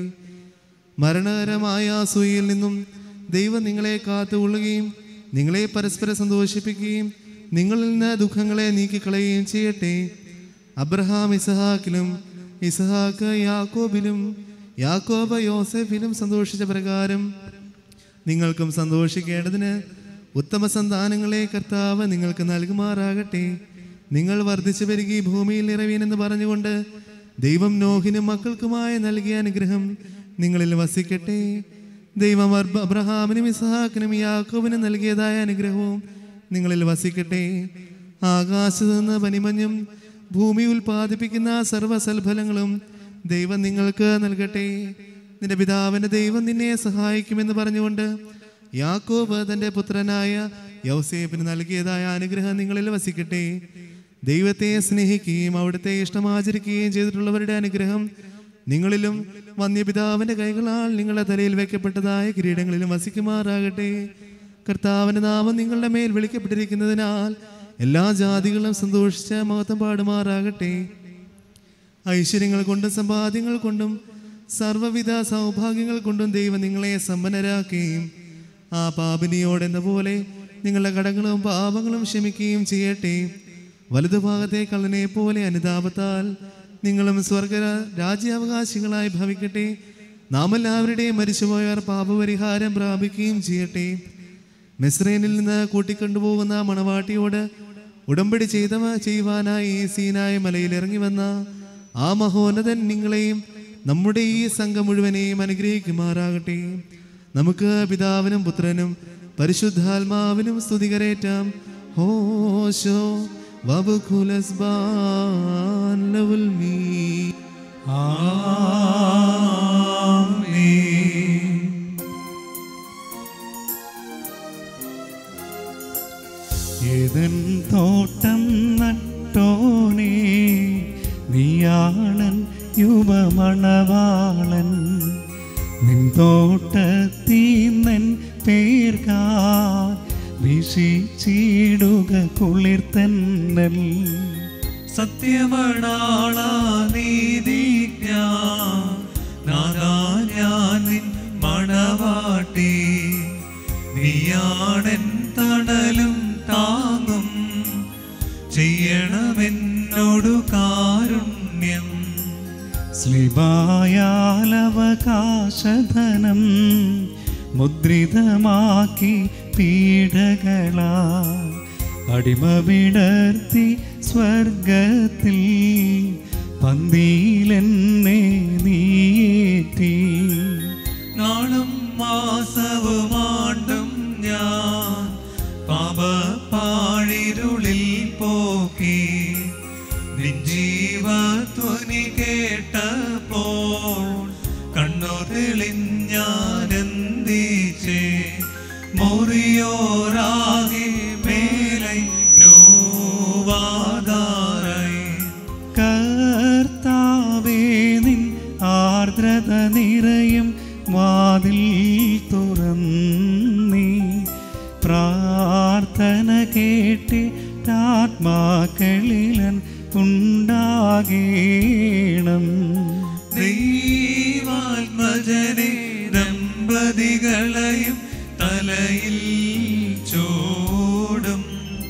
Speaker 12: മരണകരമായ അസൂയയിൽ നിന്നും ദൈവം നിങ്ങളെ കാത്തുകൊള്ളുകയും നിങ്ങളെ പരസ്പരം സന്തോഷിപ്പിക്കുകയും നിങ്ങളിൽ നിന്ന് ദുഃഖങ്ങളെ നീക്കിക്കളയുകയും ചെയ്യട്ടെ അബ്രഹാം ഇസഹാക്കിലും ഇസഹാക്ക് യാക്കോബിലും യാക്കോബ് യോസെഫിലും സന്തോഷിച്ച പ്രകാരം നിങ്ങൾക്കും സന്തോഷിക്കേണ്ടതിന് ഉത്തമ സന്താനങ്ങളെ കർത്താവ് നിങ്ങൾക്ക് നൽകുമാറാകട്ടെ നിങ്ങൾ വർദ്ധിച്ചു പെരുകി ഭൂമിയിൽ നിറവീനെന്ന് പറഞ്ഞുകൊണ്ട് ദൈവം നോഹിനും മക്കൾക്കുമായ നൽകിയ അനുഗ്രഹം നിങ്ങളിൽ വസിക്കട്ടെ ദൈവം അബ്ര- അബ്രഹാമിനും ഇസഹാക്കിനും യാക്കോബിനും നൽകിയതായ അനുഗ്രഹവും നിങ്ങളിൽ വസിക്കട്ടെ ആകാശത്ത് നിന്ന് പനിമഞ്ഞും ഭൂമി ഉൽപ്പാദിപ്പിക്കുന്ന സർവ്വസൽഫലങ്ങളും ദൈവം നിങ്ങൾക്ക് നൽകട്ടെ നിന്റെ പിതാവിന്റെ ദൈവം നിന്നെ സഹായിക്കുമെന്ന് പറഞ്ഞുകൊണ്ട് യാക്കോബ് തന്റെ പുത്രനായ യൗസേപ്പിന് നൽകിയതായ അനുഗ്രഹം നിങ്ങളിൽ വസിക്കട്ടെ ദൈവത്തെ സ്നേഹിക്കുകയും അവിടുത്തെ ഇഷ്ടം ആചരിക്കുകയും ചെയ്തിട്ടുള്ളവരുടെ അനുഗ്രഹം നിങ്ങളിലും വന്യപിതാവിന്റെ കൈകളാൽ നിങ്ങളുടെ തലയിൽ വെക്കപ്പെട്ടതായ കിരീടങ്ങളിലും വസിക്കുമാറാകട്ടെ കർത്താവിന്റെ നാമം നിങ്ങളുടെ മേൽ വിളിക്കപ്പെട്ടിരിക്കുന്നതിനാൽ എല്ലാ ജാതികളും സന്തോഷിച്ച് മഹത്വം പാടുമാറാകട്ടെ ഐശ്വര്യങ്ങൾ കൊണ്ടും സമ്പാദ്യങ്ങൾ കൊണ്ടും സർവ്വവിധ സൗഭാഗ്യങ്ങൾ കൊണ്ടും ദൈവം നിങ്ങളെ സമ്പന്നരാക്കുകയും ആ പാപിനിയോടെന്ന പോലെ നിങ്ങളുടെ കടങ്ങളും പാപങ്ങളും ക്ഷമിക്കുകയും ചെയ്യട്ടെ വലതുഭാഗത്തെ കള്ളനെ പോലെ അനുതാപത്താൽ നിങ്ങളും സ്വർഗ രാജ്യാവകാശികളായി ഭവിക്കട്ടെ നാം എല്ലാവരുടെയും മരിച്ചുപോയവർ പാപപരിഹാരം പ്രാപിക്കുകയും ചെയ്യട്ടെ മെസ്രൈനിൽ നിന്ന് കൂട്ടിക്കൊണ്ടുപോകുന്ന മണവാട്ടിയോട് ഉടമ്പടി ചെയ്ത ചെയ്യുവാനായി സീനായ മലയിൽ ഇറങ്ങി വന്ന ആ മഹോന്നതൻ നിങ്ങളെയും നമ്മുടെ ഈ സംഘം മുഴുവനെയും അനുഗ്രഹിക്കുമാറാകട്ടെ നമുക്ക് പിതാവിനും പുത്രനും പരിശുദ്ധാത്മാവിനും സ്തുതികരേറ്റാം ഹോശോ വബുഖുലസ്ബാൻ ലവുൽ മീ
Speaker 7: ഏതൻ തോട്ടം നട്ടോനേ നീയാണൻ യുവമണവാളൻ നിൻ തോട്ടത്തീന്നൻ പേർക്കാ വിശിച്ചിടുക കുളിർത്തന്നൽ
Speaker 2: സത്യമണാള നീതിജ്ഞ നാദാ ഞാൻ നിൻ മണവാട്ടി നീയാണെൻ തണലും താങ്ങും ചെയ്യണമെന്നോടു കാരുണ്യം
Speaker 7: സ്ലിബായാലവകാശധനം മുദ്രിതമാക്കി പീഡകളാ അടിമ വിടർത്തി സ്വർഗത്തിൽ പന്തിയിലെന്നെ നീയേറ്റി
Speaker 2: നാളും മാസവുമാണ്ടും ഞാൻ പാപപ്പാഴിരുളിൽ പോക്കി നിൻ ജീവധ്വനി കേട്ടപ്പോൾ കണ്ണു തെളിഞ്ഞാനന്ദിച്ചേ മുറിയോരാകെ മേലെ നോവാതാറായി
Speaker 7: കർത്താവേ നിൻ ആർദ്രത നിറയും വാതിൽ തുറന്നീ പ്രാർത്ഥന കേട്ടിട്ടാത്മാക്കളിലൻ ഉണ്ടാകേണം
Speaker 2: ദൈവാത്മജനെ ദമ്പതികളെയും തലയിൽ ചോടും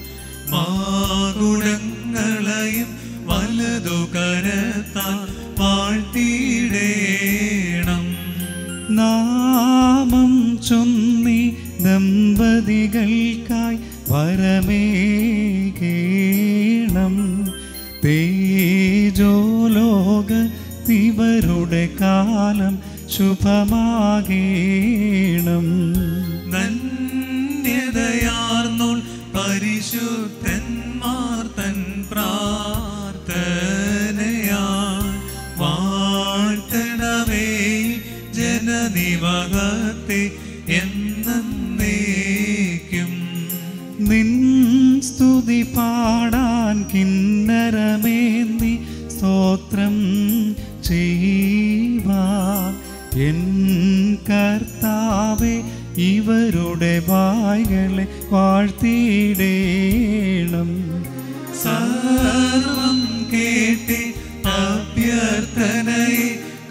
Speaker 2: മാകുടങ്ങളെയും വലതു കരത്താൽ വാഴ്ത്തിയിടേണം
Speaker 7: നാമം ചൊന്നി ദമ്പതികൾക്കായി വരമേകേണം തേജോലോക ഇവരുടെ കാലം ശുഭമാകേണം
Speaker 2: ധന്യതയാർന്നോൾ പരിശുദ്ധന്മാർ തൻ പ്രാർത്ഥനയാ വാഴ്ത്തണമേ ജനനിവകത്തെ എന്നേക്കും
Speaker 7: നിൻ സ്തുതി പാടാൻ കിന്നരമേന്തി സ്തോത്രം ചെയ്യുവാൻ എൻ കർത്താവെ ഇവരുടെ വായ്കളെ വാഴ്ത്തിയിടേണം
Speaker 2: സർവം കേട്ടി അഭ്യർത്ഥനയെ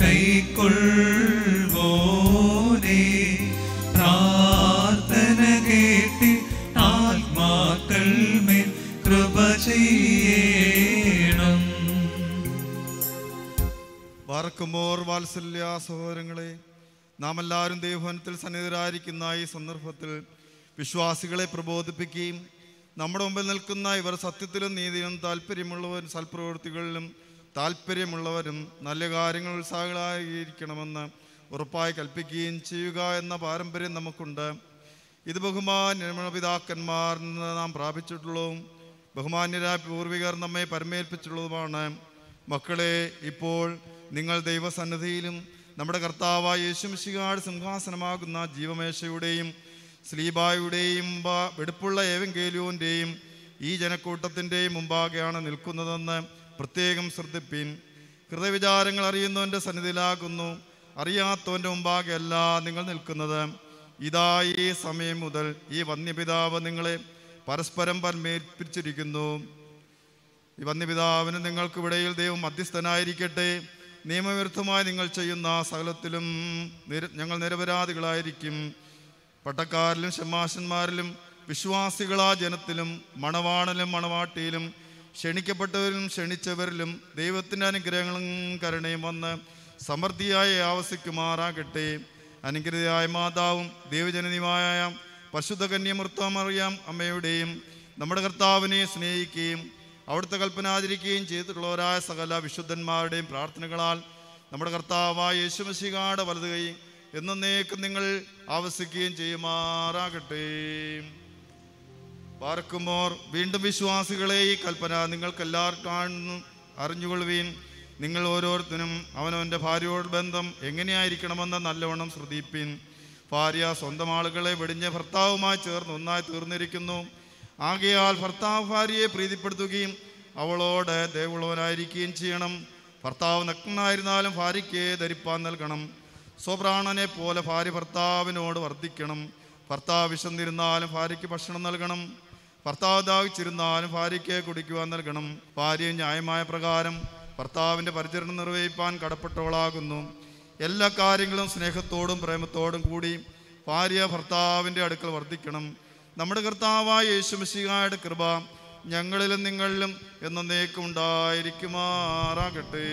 Speaker 2: കൈക്കൊള്ളുവോനെ പ്രാർത്ഥന കേട്ടി ആത്മാക്കൾ മേൽ കൃപ ചെയ്യണം
Speaker 5: വാർക്കുമോർ വാത്സല്യ സഹോദരങ്ങളെ നാം എല്ലാവരും ദൈവഭവനത്തിൽ സന്നിധരായിരിക്കുന്ന ഈ സന്ദർഭത്തിൽ വിശ്വാസികളെ പ്രബോധിപ്പിക്കുകയും നമ്മുടെ മുമ്പിൽ നിൽക്കുന്ന ഇവർ സത്യത്തിലും നീതിയിലും താല്പര്യമുള്ളവരും സൽപ്രവൃത്തികളിലും താല്പര്യമുള്ളവരും നല്ല കാര്യങ്ങൾ ഉത്സാഹങ്ങളായിരിക്കണമെന്ന് ഉറപ്പായി കൽപ്പിക്കുകയും ചെയ്യുക എന്ന പാരമ്പര്യം നമുക്കുണ്ട് ഇത് ബഹുമാന്യ പിതാക്കന്മാരിൽ നിന്ന് നാം പ്രാപിച്ചിട്ടുള്ളതും ബഹുമാന്യരായ പൂർവികർ നമ്മെ പരമേൽപ്പിച്ചുള്ളതുമാണ് മക്കളെ ഇപ്പോൾ നിങ്ങൾ ദൈവസന്നിധിയിലും നമ്മുടെ കർത്താവായ യേശുമിശികാട് സിംഹാസനമാകുന്ന ജീവമേശയുടെയും സ്ലീബായുടെയും മുമ്പ- വെടുപ്പുള്ള ഏവങ്കേലുവിൻ്റെയും ഈ ജനക്കൂട്ടത്തിൻ്റെയും മുമ്പാകെയാണ് നിൽക്കുന്നതെന്ന് പ്രത്യേകം ശ്രദ്ധിപ്പിൻ ഹൃദയവിചാരങ്ങൾ അറിയുന്നവൻ്റെ സന്നിധിയിലാകുന്നു അറിയാത്തവൻ്റെ മുമ്പാകെ അല്ല നിങ്ങൾ നിൽക്കുന്നത് ഇതാ ഈ സമയം മുതൽ ഈ വന്യപിതാവ് നിങ്ങളെ പരസ്പരം പരമേൽപ്പിച്ചിരിക്കുന്നു ഈ വന്യപിതാവിന് നിങ്ങൾക്കിവിടയിൽ ദൈവം മധ്യസ്ഥനായിരിക്കട്ടെ നിയമവിരുദ്ധമായി നിങ്ങൾ ചെയ്യുന്ന സകലത്തിലും നിര ഞങ്ങൾ നിരപരാധികളായിരിക്കും പട്ടക്കാരിലും ഷമാശന്മാരിലും വിശ്വാസികളാ ജനത്തിലും മണവാണലും മണവാട്ടിയിലും ക്ഷണിക്കപ്പെട്ടവരിലും ക്ഷണിച്ചവരിലും ദൈവത്തിൻ്റെ അനുഗ്രഹങ്ങളും കരുണയും വന്ന് സമൃദ്ധിയായി ആവസിക്കുമാറാകട്ടെ അനുഗ്രഹിയായ മാതാവും ദൈവജനനിയുമായ പശുദ്ധ കന്യമൃത്തമറിയാം അമ്മയുടെയും നമ്മുടെ കർത്താവിനെ സ്നേഹിക്കുകയും അവിടുത്തെ കൽപ്പന ആചരിക്കുകയും ചെയ്തിട്ടുള്ളവരായ സകല വിശുദ്ധന്മാരുടെയും പ്രാർത്ഥനകളാൽ നമ്മുടെ കർത്താവായ യേശുമശികാട് വലത് കൈ എന്നേക്കും നിങ്ങൾ ആവസിക്കുകയും ചെയ്യുമാറാകട്ടെ പാർക്കുമോർ വീണ്ടും വിശ്വാസികളെ ഈ കൽപ്പന നിങ്ങൾക്കെല്ലാവർക്കും അറിഞ്ഞുകൊള്ളുവീൻ നിങ്ങൾ ഓരോരുത്തരും അവനവൻ്റെ ഭാര്യയോട് ബന്ധം എങ്ങനെയായിരിക്കണമെന്ന് നല്ലവണ്ണം ശ്രദ്ധിപ്പിൻ ഭാര്യ സ്വന്തം ആളുകളെ വെടിഞ്ഞ ഭർത്താവുമായി ചേർന്ന് ഒന്നായി തീർന്നിരിക്കുന്നു ആകയാൽ ഭർത്താവ് ഭാര്യയെ പ്രീതിപ്പെടുത്തുകയും അവളോട് ദയവുള്ളവനായിരിക്കുകയും ചെയ്യണം ഭർത്താവ് നഗ്നായിരുന്നാലും ഭാര്യയ്ക്ക് ധരിപ്പാൻ നൽകണം സ്വപ്രാണനെ പോലെ ഭാര്യ ഭർത്താവിനോട് വർദ്ധിക്കണം ഭർത്താവ് വിശന്നിരുന്നാലും ഭാര്യയ്ക്ക് ഭക്ഷണം നൽകണം ഭർത്താവ് ദാഹിച്ചിരുന്നാലും ഭാര്യയ്ക്ക് കുടിക്കുവാൻ നൽകണം ഭാര്യ ന്യായമായ പ്രകാരം ഭർത്താവിൻ്റെ പരിചരണം നിർവഹിപ്പാൻ കടപ്പെട്ടവളാകുന്നു എല്ലാ കാര്യങ്ങളും സ്നേഹത്തോടും പ്രേമത്തോടും കൂടി ഭാര്യ ഭർത്താവിൻ്റെ അടുക്കൽ വർദ്ധിക്കണം നമ്മുടെ കർത്താവായ യേശുമശിഹായുടെ കൃപ ഞങ്ങളിലും നിങ്ങളിലും എന്നേക്കും ഉണ്ടായിരിക്കുമാറാകട്ടെ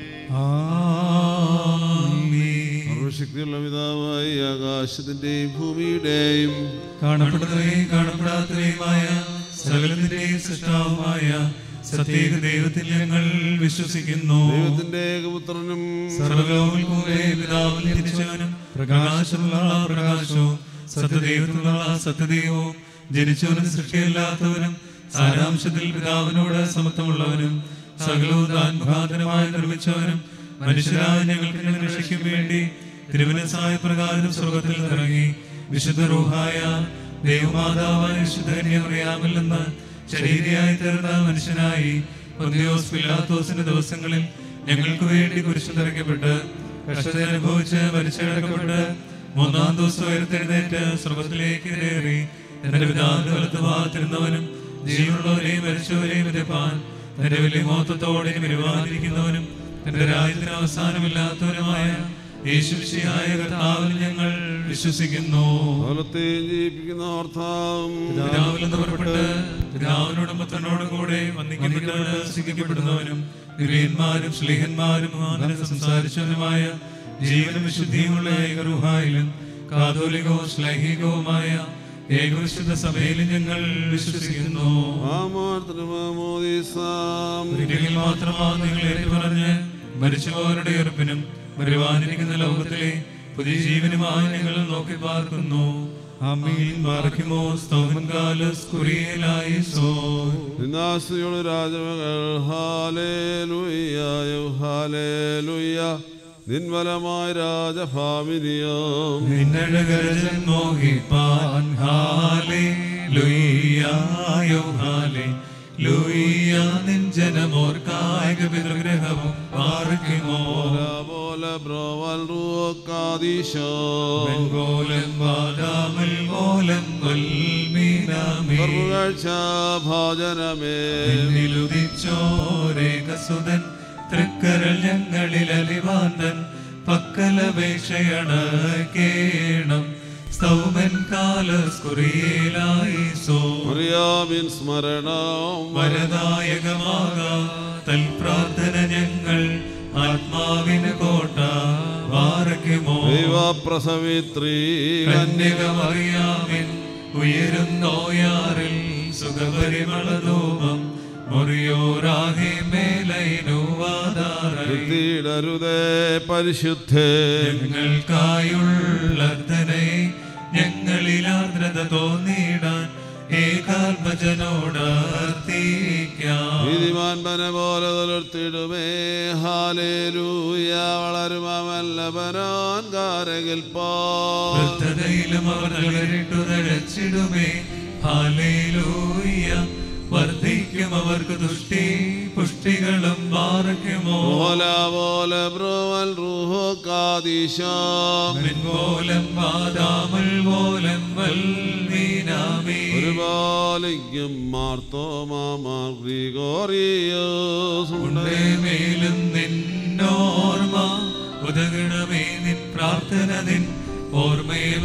Speaker 3: സർവശക്തിയുള്ള പിതാവായി ആകാശത്തിന്റെയും ഭൂമിയുടെയും
Speaker 4: കാണപ്പെടുന്നവയും കാണപ്പെടാത്തവയുമായ സകലത്തിന്റെയും സൃഷ്ടാവുമായ സത്യേക ദൈവത്തിൽ ഞങ്ങൾ വിശ്വസിക്കുന്നു
Speaker 3: ദൈവത്തിന്റെ ഏകപുത്രനും
Speaker 4: സർവലോകങ്ങൾക്കും ഒരേ പിതാവിൽ ജനിച്ചവനും പ്രകാശമുള്ള പ്രകാശവും സത്യദൈവത്തിലുള്ള സത്യദൈവവും ജനിച്ചവനും സൃഷ്ടിയില്ലാത്തവനും സാരാംശത്തിൽ പിതാവിനോട് സമത്വമുള്ളവനും സകലവും താൻ മുഖാന്തരമായി നിർമ്മിച്ചവനും മനുഷ്യരായ ഞങ്ങൾക്ക് ഞങ്ങൾ രക്ഷയ്ക്കും വേണ്ടി തിരുവനസായ പ്രകാരം സ്വർഗത്തിൽ ഇറങ്ങി വിശുദ്ധ റൂഹായ ദൈവമാതാവായ വിശുദ്ധ കന്യമറിയാമിൽ നിന്ന് ശരീരയായി തീർന്ന മനുഷ്യനായി പൊന്തിയോസ് പിലാത്തോസിന്റെ ദിവസങ്ങളിൽ ഞങ്ങൾക്ക് വേണ്ടി കുരിശിൽ തറയ്ക്കപ്പെട്ട് കഷ്ടത അനുഭവിച്ച് മരിച്ചടക്കപ്പെട്ട് മൂന്നാം ദിവസം ഉയർത്തെഴുന്നേറ്റ് സ്വർഗത്തിലേക്ക് കയറി തന്റെ പിതാവിന്റെ വലത്ത് ഭാഗത്തിരുന്നവനും ജീവനുള്ളവരെയും മരിച്ചവരെയും വിതപ്പാൻ തന്റെ വലിയ മോത്തത്തോടെ വരുവാനിരിക്കുന്നവനും തന്റെ രാജ്യത്തിന് അവസാനമില്ലാത്തവനുമായ യേശുശിയായ കർത്താവിൽ ഞങ്ങൾ വിശ്വസിക്കുന്നു
Speaker 3: കാലത്തെയും ജീവിപ്പിക്കുന്ന ഓർത്താം
Speaker 4: പിതാവിൽ നിന്ന് പുറപ്പെട്ട് പിതാവിനോടും പുത്രനോടും കൂടെ വന്ദിക്കപ്പെട്ട് സ്വീകരിക്കപ്പെടുന്നവനും ദിവ്യന്മാരും ശ്ലീഹന്മാരും അങ്ങനെ സംസാരിച്ചവനുമായ ജീവനും വിശുദ്ധിയുമുള്ള ഏകറുഹായിലും കാതോലികവും ശ്ലൈഹികവുമായ ഏകവിശുദ്ധ സഭയിലും ഞങ്ങൾ വിശ്വസിക്കുന്നു ഒരിക്കൽ മാത്രമാണ് നിങ്ങൾ ഏറ്റുപറഞ്ഞ് മരിച്ചവരുടെ ഉറപ്പിനും വരുവാനിരിക്കുന്ന ലോകത്തിലെ പുതിയ ജീവനുമായി ഞങ്ങൾ നോക്കി പാർക്കുന്നു ആമീൻ ബാറക്കുമോ സ്തോമൻ കാലസ് കുറിയലായി സോ
Speaker 3: നിന്നാസ്തിയോട് രാജമകൾ ഹാലേലുയ്യ ഹാലേലുയ്യ നിൻവലമായ രാജഭാമിനിയം
Speaker 4: നിന്നഴകരജൻ മോഹിപ്പാൻ ഹാലേ ലുയ്യായോ ഹാലേ ലുയ്യ നിൻ ജനമോർ കായിക പിതൃഗ്രഹവും പാർക്കുമോ
Speaker 3: പോലെ ബ്രോവൽ റൂക്കാദീശോ
Speaker 4: വെങ്കോലം ബാദാമൽ കോലം വൽമീനാമേ
Speaker 3: സർവകാഴ്ച ഭാജനമേ
Speaker 4: എന്നിലുദിച്ചോരേകസുതൻ തൃക്കരൾ ഞങ്ങളിൽ അലിവാന്തൻ പക്കലപേക്ഷയണ കേണം സ്തൗമൻ കാലസ്കുറിയേലായി സോ
Speaker 3: മറിയാമിൻ സ്മരണം
Speaker 4: വരദായകമാക തൽ പ്രാർത്ഥന ഞങ്ങൾ ആത്മാവിന് കോട്ട വാരക്കുമോ
Speaker 3: ദൈവപ്രസവിത്രീ
Speaker 4: കന്യകമറിയാമിൻ ഉയരുന്നോയാറിൽ സുഖപരിമളധൂപം മുറിയോരാകെ മേലൈനുവാദാറ
Speaker 3: വൃത്തിയിടരുതേ പരിശുദ്ധേ
Speaker 4: ഞങ്ങൾക്കായുള്ളർദ്ധനെ ഞങ്ങളിൽ ആർദ്രത തോന്നിയിടാൻ ഏകാത്മജനോട് അർത്ഥിക്കാം
Speaker 3: നീതിമാൻ പന പോലെ തുലർത്തിടുമേ ഹാലേലൂയ വളരുമല്ലപനാൻ കാരകിൽ
Speaker 4: വൃദ്ധതയിലും അവർ തളരിട്ടു തഴച്ചിടുമേ ഹാലേലൂയ വർദ്ധിക്കും അവർക്ക് തുഷ്ടി പുഷ്ടികളും പാർക്കുമോ
Speaker 3: പോലെ പോലെ ബ്രോവൽ റൂഹോ കാദീശോ
Speaker 4: മിൻമൂലം വാദാമൽ മൂലം വൽമീനാമേ
Speaker 3: ഒരു ബാലിക്കും മാർത്തോമാമാർ ഗ്രിഗോറിയോസ്
Speaker 4: ഉണ്ടേ മേലും നിന്നോർമ്മ ഉദകണമേ നിൻ പ്രാർത്ഥന നിൻ ഓർമ്മയെ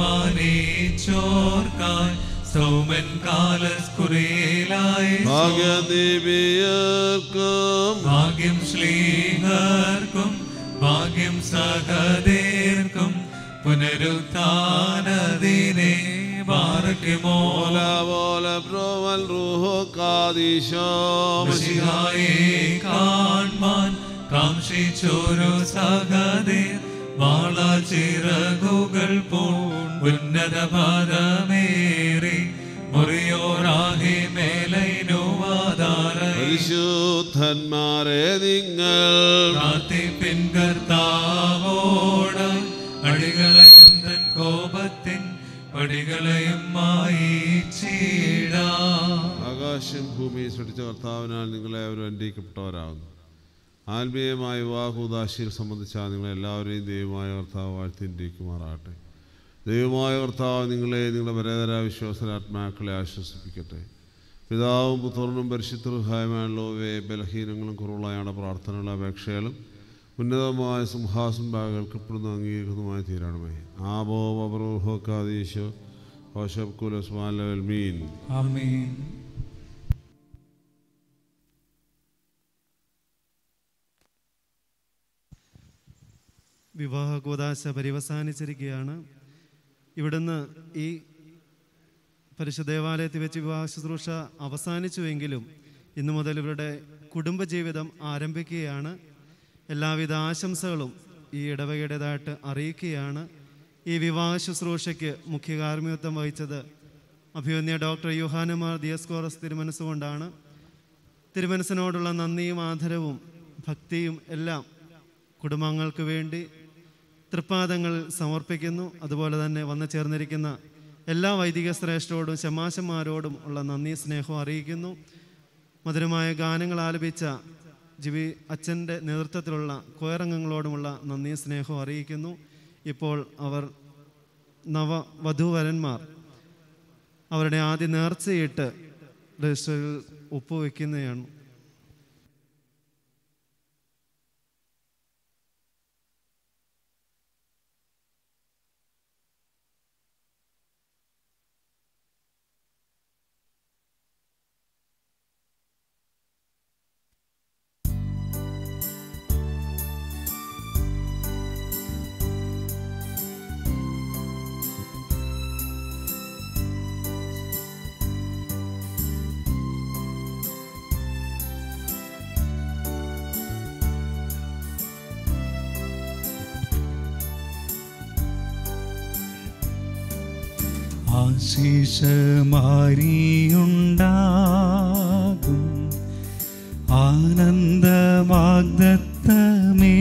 Speaker 4: ബഹുമാനിച്ചോർക്കാൻ സൗമൻ കാലസ്കുറിയേലായ
Speaker 3: ഭാഗ്യദീപിയർക്കും
Speaker 4: ഭാഗ്യം ശ്ലീഹർക്കും ഭാഗ്യം സഹദേർക്കും പുനരുത്ഥാനദിനെ പാർക്കുമോ
Speaker 3: പോലെ പോലെ ബ്രോവൽ റൂഹോ കാദീശോ
Speaker 4: മഷിഹായെ കാൺമാൻ കാംക്ഷിച്ചോരു സഹദേർ വാളാചിറകുകൾ പൂൺ ഉന്നത പദമേറി മുറിയോറാകെ മേലൈനുവാദാര
Speaker 3: പരിശുദ്ധന്മാരെ നിങ്ങൾ
Speaker 4: പ്രാർത്ഥിപ്പിൻ കർത്താവോട് അടികളെയും തൻ കോപത്തിൻ പടികളെയും മായിച്ചിടാ
Speaker 3: ആകാശം ഭൂമിയെ സൃഷ്ടിച്ച കർത്താവിനാൽ നിങ്ങളെ അവർ അനുഗ്രഹിക്കപ്പെട്ടവരാകുന്നു ആത്മീയമായ വിവാഹോദാശിയിൽ സംബന്ധിച്ച നിങ്ങളെല്ലാവരെയും ദൈവമായ കർത്താവ് വാഴ്ത്തിയിരിക്കുമാറാകട്ടെ ദൈവമായ കർത്താവ് നിങ്ങളെ നിങ്ങളുടെ പരേതര വിശ്വാസരാത്മാക്കളെ ആശ്വസിപ്പിക്കട്ടെ പിതാവും പുത്രനും പരിശുദ്ധഹായമായുള്ളവയെ ബലഹീനങ്ങളും കുറവുള്ളയാണ് പ്രാർത്ഥനകളും അപേക്ഷകളും ഉന്നതമായ സിംഹാസനം കേൾക്കപ്പെടുന്ന അംഗീകരിക്കുന്നതുമായി തീരണമേ ആബോ അബ്രോഹോക്കാദീശോ ഹോഷബ് കുലസ്മാൻ മീൻ
Speaker 4: ആമേൻ
Speaker 1: വിവാഹ കൂതാശ പര്യവസാനിച്ചിരിക്കുകയാണ് ഇവിടുന്ന് ഈ പരിശുദ്ധ ദേവാലയത്തിൽ വെച്ച് വിവാഹ ശുശ്രൂഷ അവസാനിച്ചുവെങ്കിലും ഇന്നു മുതൽ ഇവരുടെ കുടുംബജീവിതം ആരംഭിക്കുകയാണ് എല്ലാവിധ ആശംസകളും ഈ ഇടവകയുടേതായിട്ട് അറിയിക്കുകയാണ് ഈ വിവാഹ ശുശ്രൂഷയ്ക്ക് മുഖ്യ കാർമ്മികത്വം വഹിച്ചത് അഭിമന്യ ഡോക്ടർ യുഹാനമാർ ദിയസ്കോറസ് തിരുമനസ്സുകൊണ്ടാണ് തിരുമനസ്സിനോടുള്ള നന്ദിയും ആദരവും ഭക്തിയും എല്ലാം കുടുംബാംഗങ്ങൾക്ക് വേണ്ടി തൃപ്പാദങ്ങളിൽ സമർപ്പിക്കുന്നു അതുപോലെ തന്നെ വന്നു ചേർന്നിരിക്കുന്ന എല്ലാ വൈദിക ശ്രേഷ്ഠരോടും ശമാശന്മാരോടും ഉള്ള നന്ദി സ്നേഹവും അറിയിക്കുന്നു മധുരമായ ഗാനങ്ങൾ ആലപിച്ച ജിവി അച്ഛൻ്റെ നേതൃത്വത്തിലുള്ള കോയറംഗങ്ങളോടുമുള്ള നന്ദി സ്നേഹവും അറിയിക്കുന്നു ഇപ്പോൾ അവർ നവ വധൂവരന്മാർ അവരുടെ ആദ്യ നേർച്ചയിട്ട് രജിസ്റ്ററിൽ ഒപ്പുവെക്കുന്നതാണ്
Speaker 7: ആശീഷമാരിയുണ്ടാകും ആനന്ദമാഗ്ദത്തമേ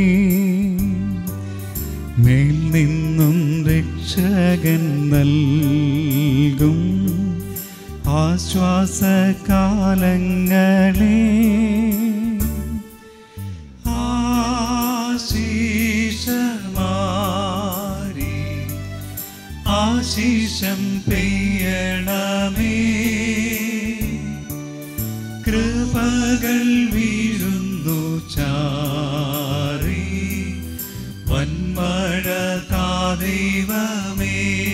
Speaker 7: മേൽ നിന്നും രക്ഷകൻ നൽകും ആശ്വാസകാലങ്ങളെ ആശീഷമാരി ആശീഷം പെയ്യണമേ കൃപകൾ വീഴുന്നു ചാറി വന്മഴ താ ദൈവമേ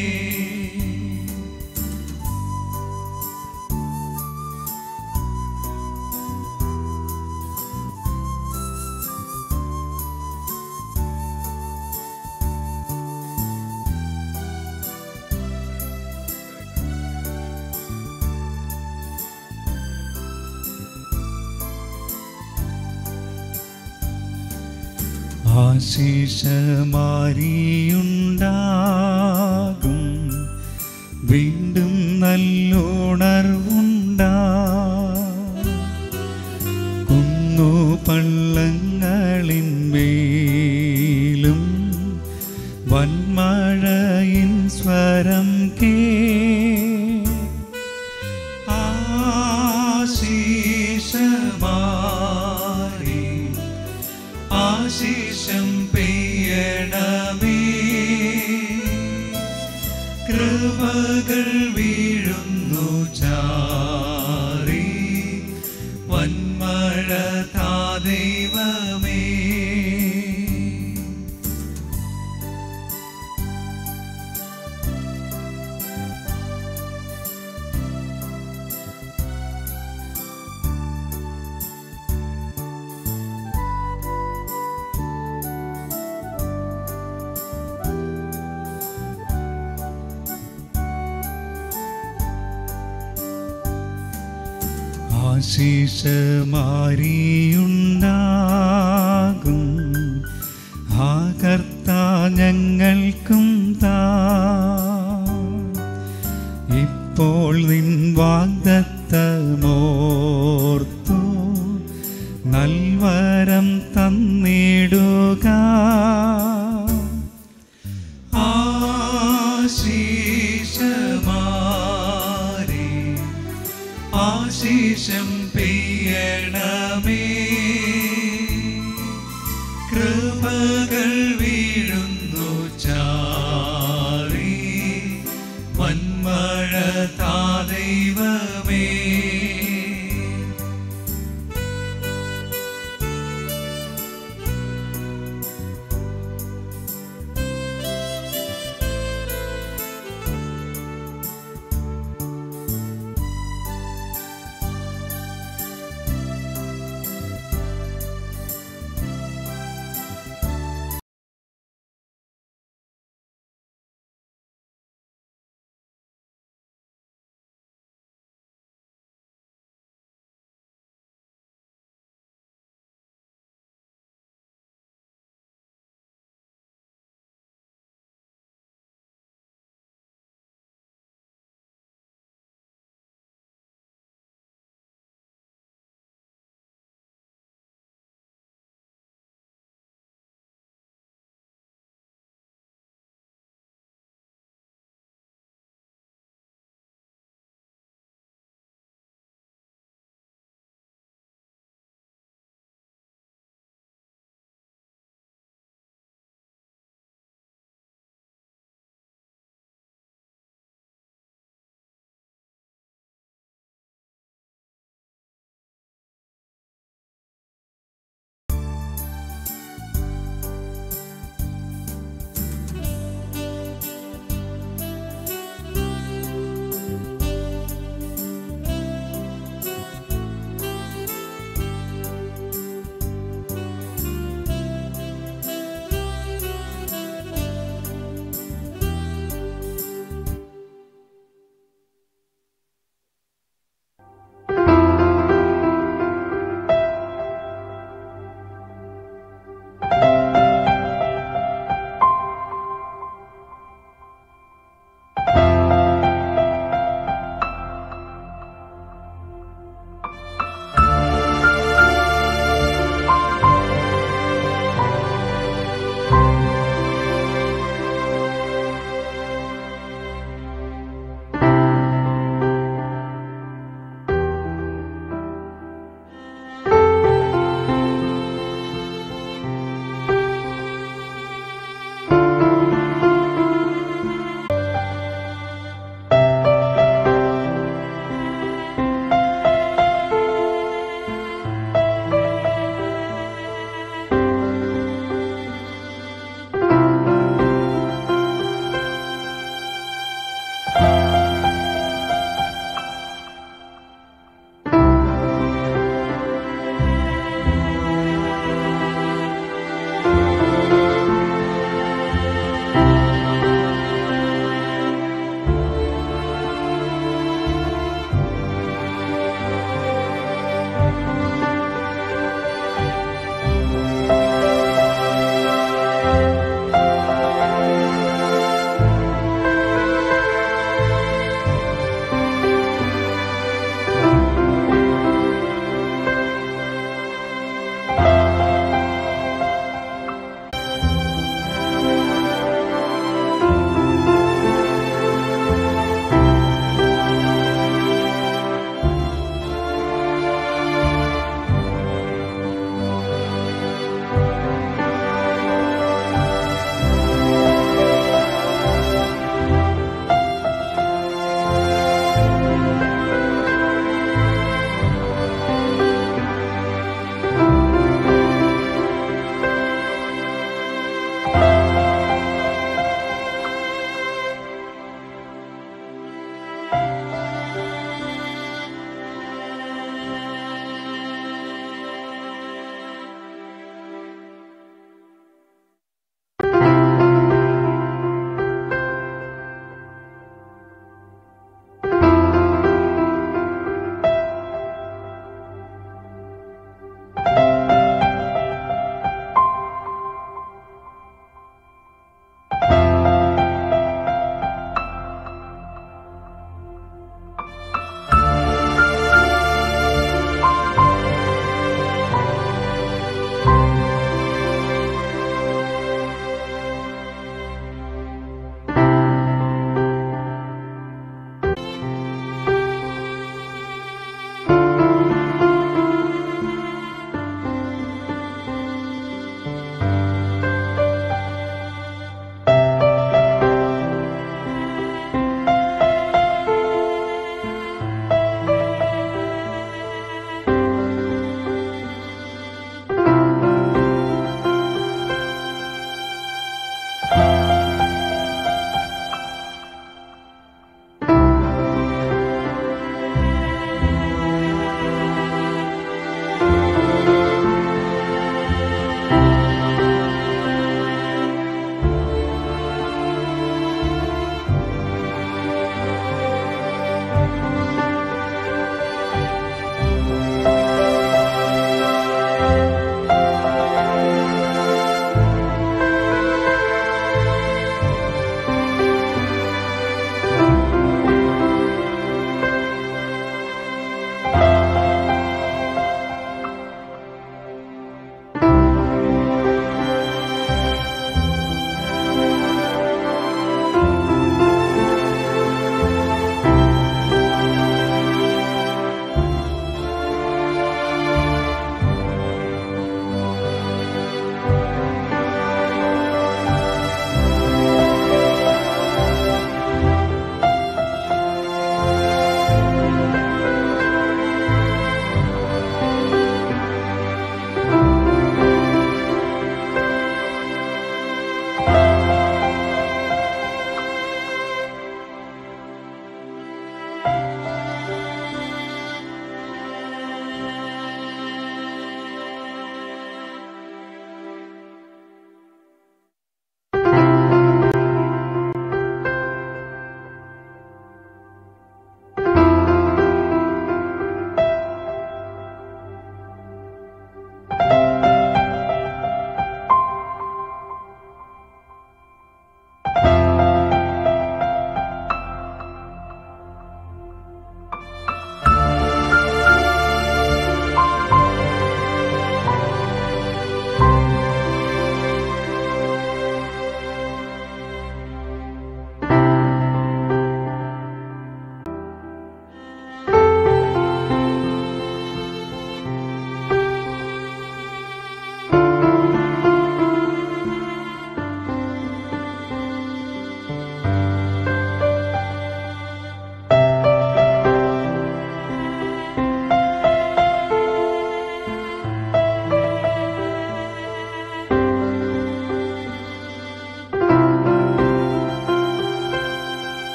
Speaker 7: ആശീഷമാരിയുണ്ടാകും വീണ്ടും നല്ലുണർവുണ്ടാ കുന്നു പള്ളങ്ങളിന്മേലും വന്മഴയിൻ സ്വരം കേ ആശീഷമാരി ആശീഷം പെയ്യണമേ കൃപകൾ വീഴുന്നു ചാറി വന്മഴ താ ദൈവമേ ആശീഷമാരിയുണ്ടാകും ആ കർത്താ ഞങ്ങൾക്കും താ ഇപ്പോൾ നിൻ വാഗ്ദത്തമോർത്തു നൽവരം തന്നിടുക ആശീഷമാരി ആശീഷം പെയ്യണമേ കൃപകൾ വീഴും